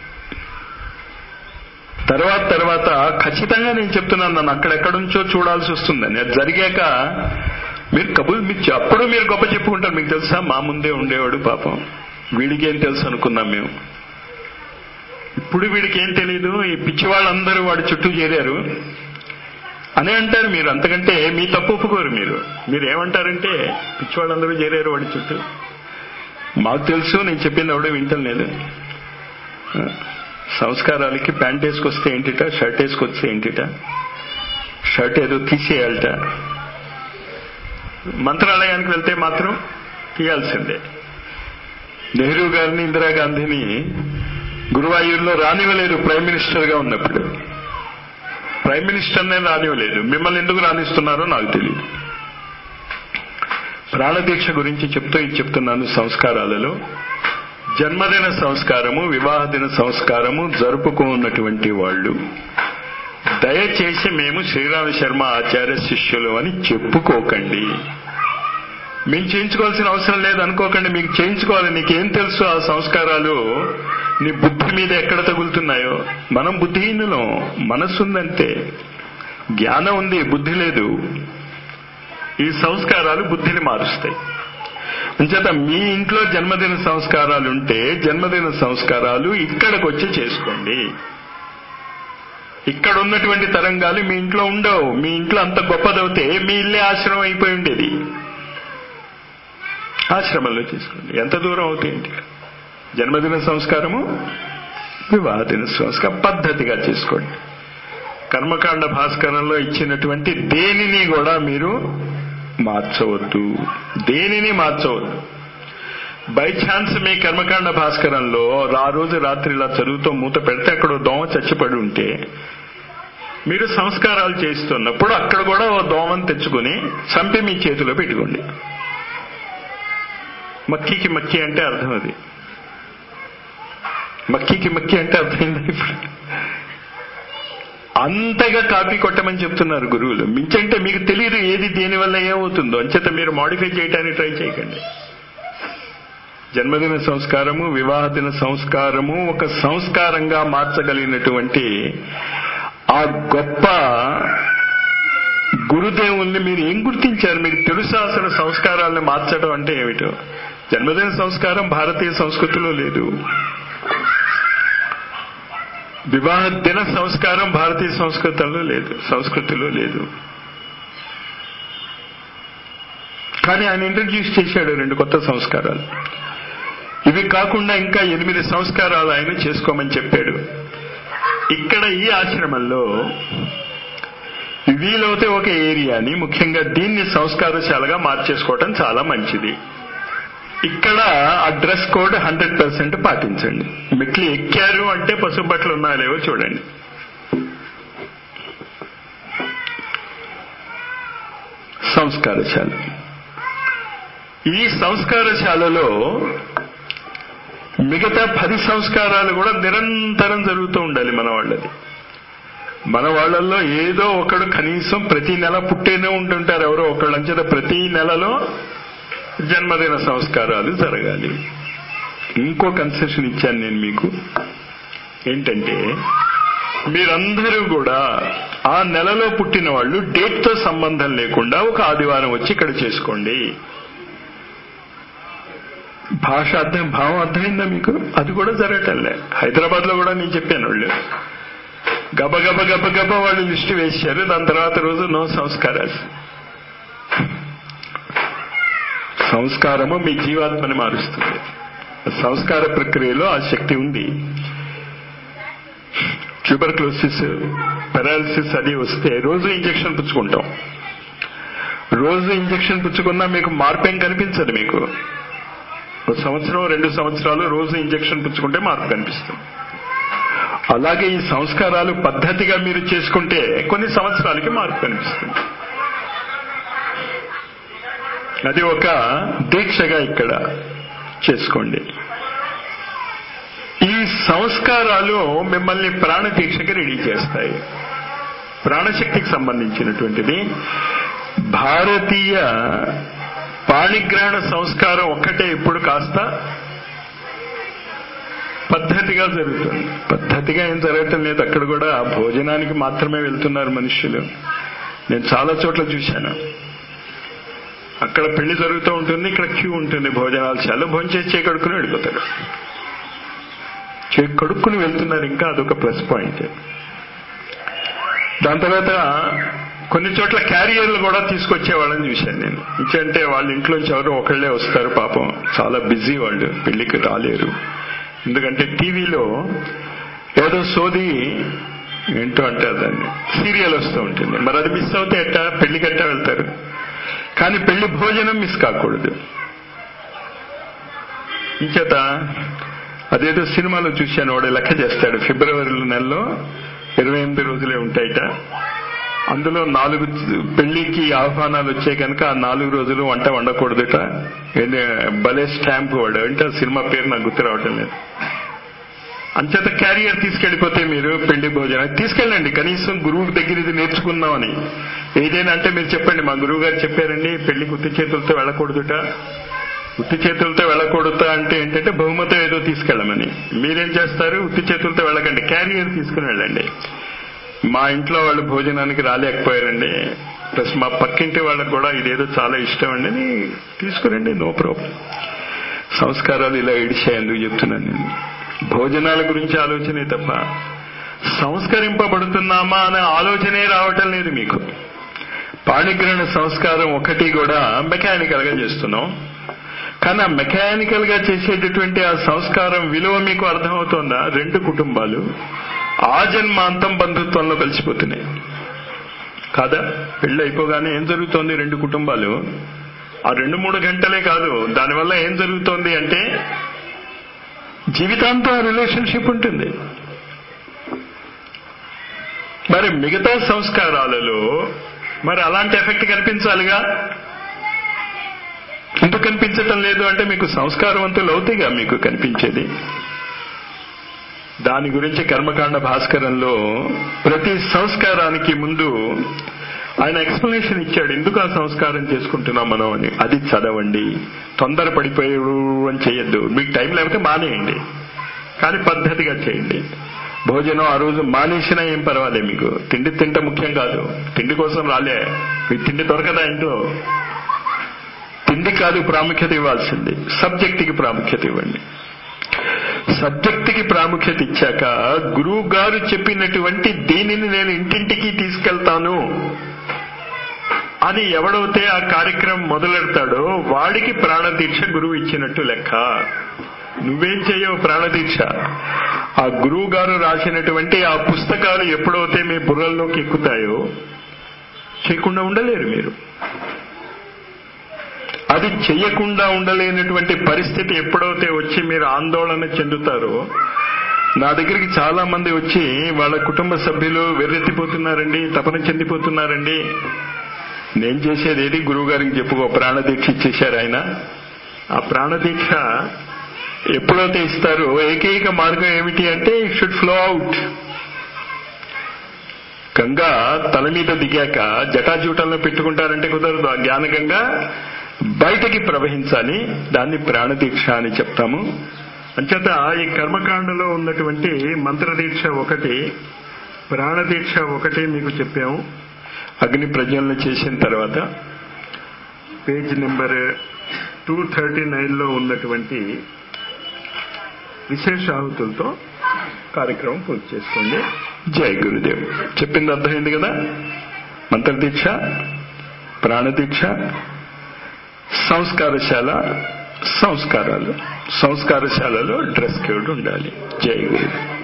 తర్వాత తర్వాత ఖచ్చితంగా నేను చెప్తున్నాను నన్ను అక్కడెక్కడుంచో చూడాల్సి వస్తుందని అది జరిగాక మీరు కబుల్ మీరు అప్పుడు మీరు గొప్ప చెప్పుకుంటారు మీకు తెలుసా మా ముందే ఉండేవాడు పాపం వీడికి ఏం తెలుసు అనుకున్నాం మేము ఇప్పుడు వీడికి ఏం తెలియదు ఈ పిచ్చి వాళ్ళందరూ వాడి చుట్టూ చేరారు అనే అంటారు మీరు అంతకంటే మీ తప్పు ఒప్పుకోరు మీరు మీరు ఏమంటారంటే పిచ్చి వాళ్ళందరూ చేరారు వాడి చుట్టూ మాకు తెలుసు నేను చెప్పింది ఎవడో వింటం లేదు సంస్కారాలకి ప్యాంట్ వేసుకొస్తే ఏంటిట షర్ట్ వేసుకొస్తే ఏంటిట షర్ట్ ఏదో తీసేయాలట మంత్రాలయానికి వెళ్తే మాత్రం తీయాల్సిందే నెహ్రూ గారిని ఇందిరాగాంధీని గురువాయూరులో రానివ్వలేదు ప్రైమ్ మినిస్టర్ గా ఉన్నప్పుడు ప్రైమ్ మినిస్టర్నే రానివ్వలేదు మిమ్మల్ని ఎందుకు రాణిస్తున్నారో నాకు తెలియదు ప్రాణదీక్ష గురించి చెప్తూ ఇది చెప్తున్నాను సంస్కారాలలో జన్మదిన సంస్కారము వివాహ దిన సంస్కారము జరుపుకున్నటువంటి వాళ్ళు దయచేసి మేము శ్రీరామ శర్మ ఆచార్య శిష్యులు అని చెప్పుకోకండి మేము చేయించుకోవాల్సిన అవసరం లేదు అనుకోకండి మీకు చేయించుకోవాలి నీకేం తెలుసు ఆ సంస్కారాలు నీ బుద్ధి మీద ఎక్కడ తగులుతున్నాయో మనం బుద్ధిహీనులం మనస్సుందంటే జ్ఞానం ఉంది బుద్ధి లేదు ఈ సంస్కారాలు బుద్ధిని మారుస్తాయి అంచేత మీ ఇంట్లో జన్మదిన సంస్కారాలు ఉంటే జన్మదిన సంస్కారాలు ఇక్కడికి వచ్చి చేసుకోండి ఇక్కడ ఉన్నటువంటి తరంగాలు మీ ఇంట్లో ఉండవు మీ ఇంట్లో అంత గొప్పదవుతే మీ ఇల్లే ఆశ్రమం అయిపోయి ఉండేది ఆశ్రమంలో చేసుకోండి ఎంత దూరం అవుతాయండి జన్మదిన సంస్కారము వివాహ దిన సంస్కారం పద్ధతిగా చేసుకోండి కర్మకాండ భాస్కరంలో ఇచ్చినటువంటి దేనిని కూడా మీరు మార్చవద్దు దేనిని మార్చవద్దు బై ఛాన్స్ మీ కర్మకాండ భాస్కరంలో ఆ రోజు రాత్రి ఇలా చదువుతో మూత పెడితే అక్కడ ఓ దోమ చచ్చిపడి ఉంటే మీరు సంస్కారాలు చేస్తున్నప్పుడు అక్కడ కూడా ఓ దోమను తెచ్చుకుని చంపి మీ చేతిలో పెట్టుకోండి మక్కీకి మక్కి అంటే అర్థం అది మక్కీకి మక్కి అంటే అర్థమైందా ఇప్పుడు అంతగా కాపీ కొట్టమని చెప్తున్నారు గురువులు మించంటే మీకు తెలియదు ఏది దేనివల్ల ఏమవుతుందో అంచేత మీరు మాడిఫై చేయడానికి ట్రై చేయకండి జన్మదిన సంస్కారము వివాహ దిన సంస్కారము ఒక సంస్కారంగా మార్చగలిగినటువంటి ఆ గొప్ప గురుదేవుల్ని మీరు ఏం గుర్తించారు మీకు తెలుసా అసలు సంస్కారాలను మార్చడం అంటే ఏమిటో జన్మదిన సంస్కారం భారతీయ సంస్కృతిలో లేదు వివాహ దిన సంస్కారం భారతీయ సంస్కృతంలో లేదు సంస్కృతిలో లేదు కానీ ఆయన ఇంట్రడ్యూస్ చేశాడు రెండు కొత్త సంస్కారాలు ఇవి కాకుండా ఇంకా ఎనిమిది సంస్కారాలు ఆయన చేసుకోమని చెప్పాడు ఇక్కడ ఈ ఆశ్రమంలో వీలవుతే ఒక ఏరియాని ముఖ్యంగా దీన్ని సంస్కారశాలగా మార్చేసుకోవటం చాలా మంచిది ఇక్కడ ఆ డ్రెస్ కోడ్ హండ్రెడ్ పర్సెంట్ పాటించండి మెట్లు ఎక్కారు అంటే పసుపు బట్టలు ఉన్నాయో లేవో చూడండి సంస్కారశాల ఈ సంస్కారశాలలో మిగతా పది సంస్కారాలు కూడా నిరంతరం జరుగుతూ ఉండాలి మన వాళ్ళది మన వాళ్ళల్లో ఏదో ఒకడు కనీసం ప్రతి నెల పుట్టేనే ఉంటుంటారు ఎవరో ఒకళ్ళు అంచేత ప్రతి నెలలో జన్మదిన సంస్కారాలు జరగాలి ఇంకో కన్సెషన్ ఇచ్చాను నేను మీకు ఏంటంటే మీరందరూ కూడా ఆ నెలలో పుట్టిన వాళ్ళు డేట్ తో సంబంధం లేకుండా ఒక ఆదివారం వచ్చి ఇక్కడ చేసుకోండి భాష అర్థం భావం అర్థమైందా మీకు అది కూడా జరగటంలే హైదరాబాద్ లో కూడా నేను చెప్పాను వాళ్ళు గబ గబ గబ గబ వాళ్ళు లిస్టు వేశారు దాని తర్వాత రోజు నో సంస్కారాలు సంస్కారము మీ జీవాత్మని మారుస్తుంది సంస్కార ప్రక్రియలో ఆ శక్తి ఉంది ట్యూబర్క్లోసిస్ పెరాలసిస్ అది వస్తే రోజు ఇంజక్షన్ పుచ్చుకుంటాం రోజు ఇంజక్షన్ పుచ్చుకున్నా మీకు మార్పేం కనిపించదు మీకు ఒక సంవత్సరం రెండు సంవత్సరాలు రోజు ఇంజక్షన్ పుచ్చుకుంటే మార్పు కనిపిస్తుంది అలాగే ఈ సంస్కారాలు పద్ధతిగా మీరు చేసుకుంటే కొన్ని సంవత్సరాలకి మార్పు కనిపిస్తుంది అది ఒక దీక్షగా ఇక్కడ చేసుకోండి ఈ సంస్కారాలు మిమ్మల్ని ప్రాణ దీక్షకి రెడీ చేస్తాయి ప్రాణశక్తికి సంబంధించినటువంటిది భారతీయ పాణిగ్రహణ సంస్కారం ఒక్కటే ఇప్పుడు కాస్త పద్ధతిగా జరుగుతుంది పద్ధతిగా ఏం జరగటం లేదు అక్కడ కూడా భోజనానికి మాత్రమే వెళ్తున్నారు మనుషులు నేను చాలా చోట్ల చూశాను అక్కడ పెళ్లి జరుగుతూ ఉంటుంది ఇక్కడ క్యూ ఉంటుంది భోజనాలు చాలా భోజనం చేసి చేయి కడుక్కుని వెళ్ళిపోతారు చేయి కడుక్కుని వెళ్తున్నారు ఇంకా అదొక ప్లస్ పాయింట్ దాని తర్వాత కొన్ని చోట్ల క్యారియర్లు కూడా తీసుకొచ్చే వాళ్ళని చూశాను నేను ఇంకంటే వాళ్ళ ఇంట్లోంచి ఎవరో ఒకళ్ళే వస్తారు పాపం చాలా బిజీ వాళ్ళు పెళ్లికి రాలేరు ఎందుకంటే టీవీలో ఏదో సోది ఏంటో అంటారు దాన్ని సీరియల్ వస్తూ ఉంటుంది మరి అది మిస్ అవుతే ఎట్టా పెళ్లికట్టా వెళ్తారు కానీ పెళ్లి భోజనం మిస్ కాకూడదు ఇంచేత అదేదో సినిమాలో చూశాను వాడు లెక్క చేస్తాడు ఫిబ్రవరి నెలలో ఇరవై ఎనిమిది రోజులే ఉంటాయిట అందులో నాలుగు పెళ్లికి ఆహ్వానాలు వచ్చాయి కనుక ఆ నాలుగు రోజులు వంట వండకూడదుట భలే స్టాంప్ వాడు అంటే ఆ సినిమా పేరు నాకు గుర్తు రావటం లేదు అంచేత క్యారియర్ తీసుకెళ్లిపోతే మీరు పెళ్లి భోజనం తీసుకెళ్ళండి కనీసం గురువు దగ్గర ఇది నేర్చుకుందామని ఏదైనా అంటే మీరు చెప్పండి మా గురువు గారు చెప్పారండి పెళ్లికి ఉత్తి చేతులతో వెళ్ళకూడదుట ఉత్తి చేతులతో వెళ్ళకూడదు అంటే ఏంటంటే బహుమతం ఏదో తీసుకెళ్ళమని మీరేం చేస్తారు ఉత్తి చేతులతో వెళ్ళకండి క్యారియర్ తీసుకుని వెళ్ళండి మా ఇంట్లో వాళ్ళు భోజనానికి రాలేకపోయారండి ప్లస్ మా పక్కింటి వాళ్ళకి కూడా ఇదేదో చాలా ఇష్టం అండి అని తీసుకురండి నో ప్రాబ్లం సంస్కారాలు ఇలా ఇడిచాయందుకు చెప్తున్నాను నేను భోజనాల గురించి ఆలోచనే తప్ప సంస్కరింపబడుతున్నామా అనే ఆలోచనే రావటం లేదు మీకు పాణిగ్రహణ సంస్కారం ఒకటి కూడా మెకానికల్ గా చేస్తున్నాం కానీ ఆ మెకానికల్ గా చేసేటటువంటి ఆ సంస్కారం విలువ మీకు అర్థమవుతోందా రెండు కుటుంబాలు ఆ జన్మాంతం బంధుత్వంలో కలిసిపోతున్నాయి కాదా పెళ్లి అయిపోగానే ఏం జరుగుతోంది రెండు కుటుంబాలు ఆ రెండు మూడు గంటలే కాదు దానివల్ల ఏం జరుగుతోంది అంటే జీవితాంతం ఆ రిలేషన్షిప్ ఉంటుంది మరి మిగతా సంస్కారాలలో మరి అలాంటి ఎఫెక్ట్ కనిపించాలిగా ఎందుకు కనిపించటం లేదు అంటే మీకు సంస్కారవంతులు అవుతాయిగా మీకు కనిపించేది దాని గురించి కర్మకాండ భాస్కరంలో ప్రతి సంస్కారానికి ముందు ఆయన ఎక్స్ప్లెనేషన్ ఇచ్చాడు ఎందుకు ఆ సంస్కారం చేసుకుంటున్నాం మనం అని అది చదవండి తొందర పడిపోయాడు అని చేయొద్దు మీకు టైం లేకపోతే మానేయండి కానీ పద్ధతిగా చేయండి భోజనం ఆ రోజు మానేసినా ఏం పర్వాలేదు మీకు తిండి తింటే ముఖ్యం కాదు తిండి కోసం రాలే మీకు తిండి దొరకదా ఇంట్లో తిండి కాదు ప్రాముఖ్యత ఇవ్వాల్సింది సబ్జెక్ట్కి ప్రాముఖ్యత ఇవ్వండి సబ్జెక్ట్కి ప్రాముఖ్యత ఇచ్చాక గురువు గారు చెప్పినటువంటి దీనిని నేను ఇంటింటికి తీసుకెళ్తాను అని ఎవడైతే ఆ కార్యక్రమం మొదలెడతాడో వాడికి ప్రాణదీక్ష గురువు ఇచ్చినట్టు లెక్క నువ్వేం చేయవు ప్రాణదీక్ష ఆ గురువు గారు రాసినటువంటి ఆ పుస్తకాలు ఎప్పుడైతే మీ బుర్రల్లోకి ఎక్కుతాయో చేయకుండా ఉండలేరు మీరు అది చెయ్యకుండా ఉండలేనటువంటి పరిస్థితి ఎప్పుడైతే వచ్చి మీరు ఆందోళన చెందుతారో నా దగ్గరికి చాలా మంది వచ్చి వాళ్ళ కుటుంబ సభ్యులు వెర్రెత్తిపోతున్నారండి తపన చెందిపోతున్నారండి నేను చేసేది ఏది గురువు గారికి చెప్పుకో ప్రాణదీక్ష ఇచ్చేశారు ఆయన ఆ ప్రాణదీక్ష ఎప్పుడైతే ఇస్తారో ఏకైక మార్గం ఏమిటి అంటే it should flow out Ganga తల మీద దిగాక జటాజూటంలో పెట్టుకుంటారంటే కుదరదు ఆ జ్ఞానగంగా బయటకి ప్రవహించాలి దాన్ని ప్రాణదీక్ష అని చెప్తాము అంచేత ఈ కర్మకాండలో ఉన్నటువంటి మంత్రదీక్ష ఒకటి ప్రాణదీక్ష ఒకటి మీకు చెప్పాము అగ్ని ప్రజ్వలన చేసిన తర్వాత పేజ్ నెంబర్ టూ థర్టీ నైన్లో ఉన్నటువంటి విశేష ఆహుతులతో కార్యక్రమం పూర్తి చేసుకోండి జై గురుదేవ్ చెప్పింది అర్థమైంది కదా మంత్రదీక్ష ప్రాణదీక్ష సంస్కారశాల సంస్కారాలు సంస్కారశాలలో డ్రెస్ కోడ్ ఉండాలి జై గురు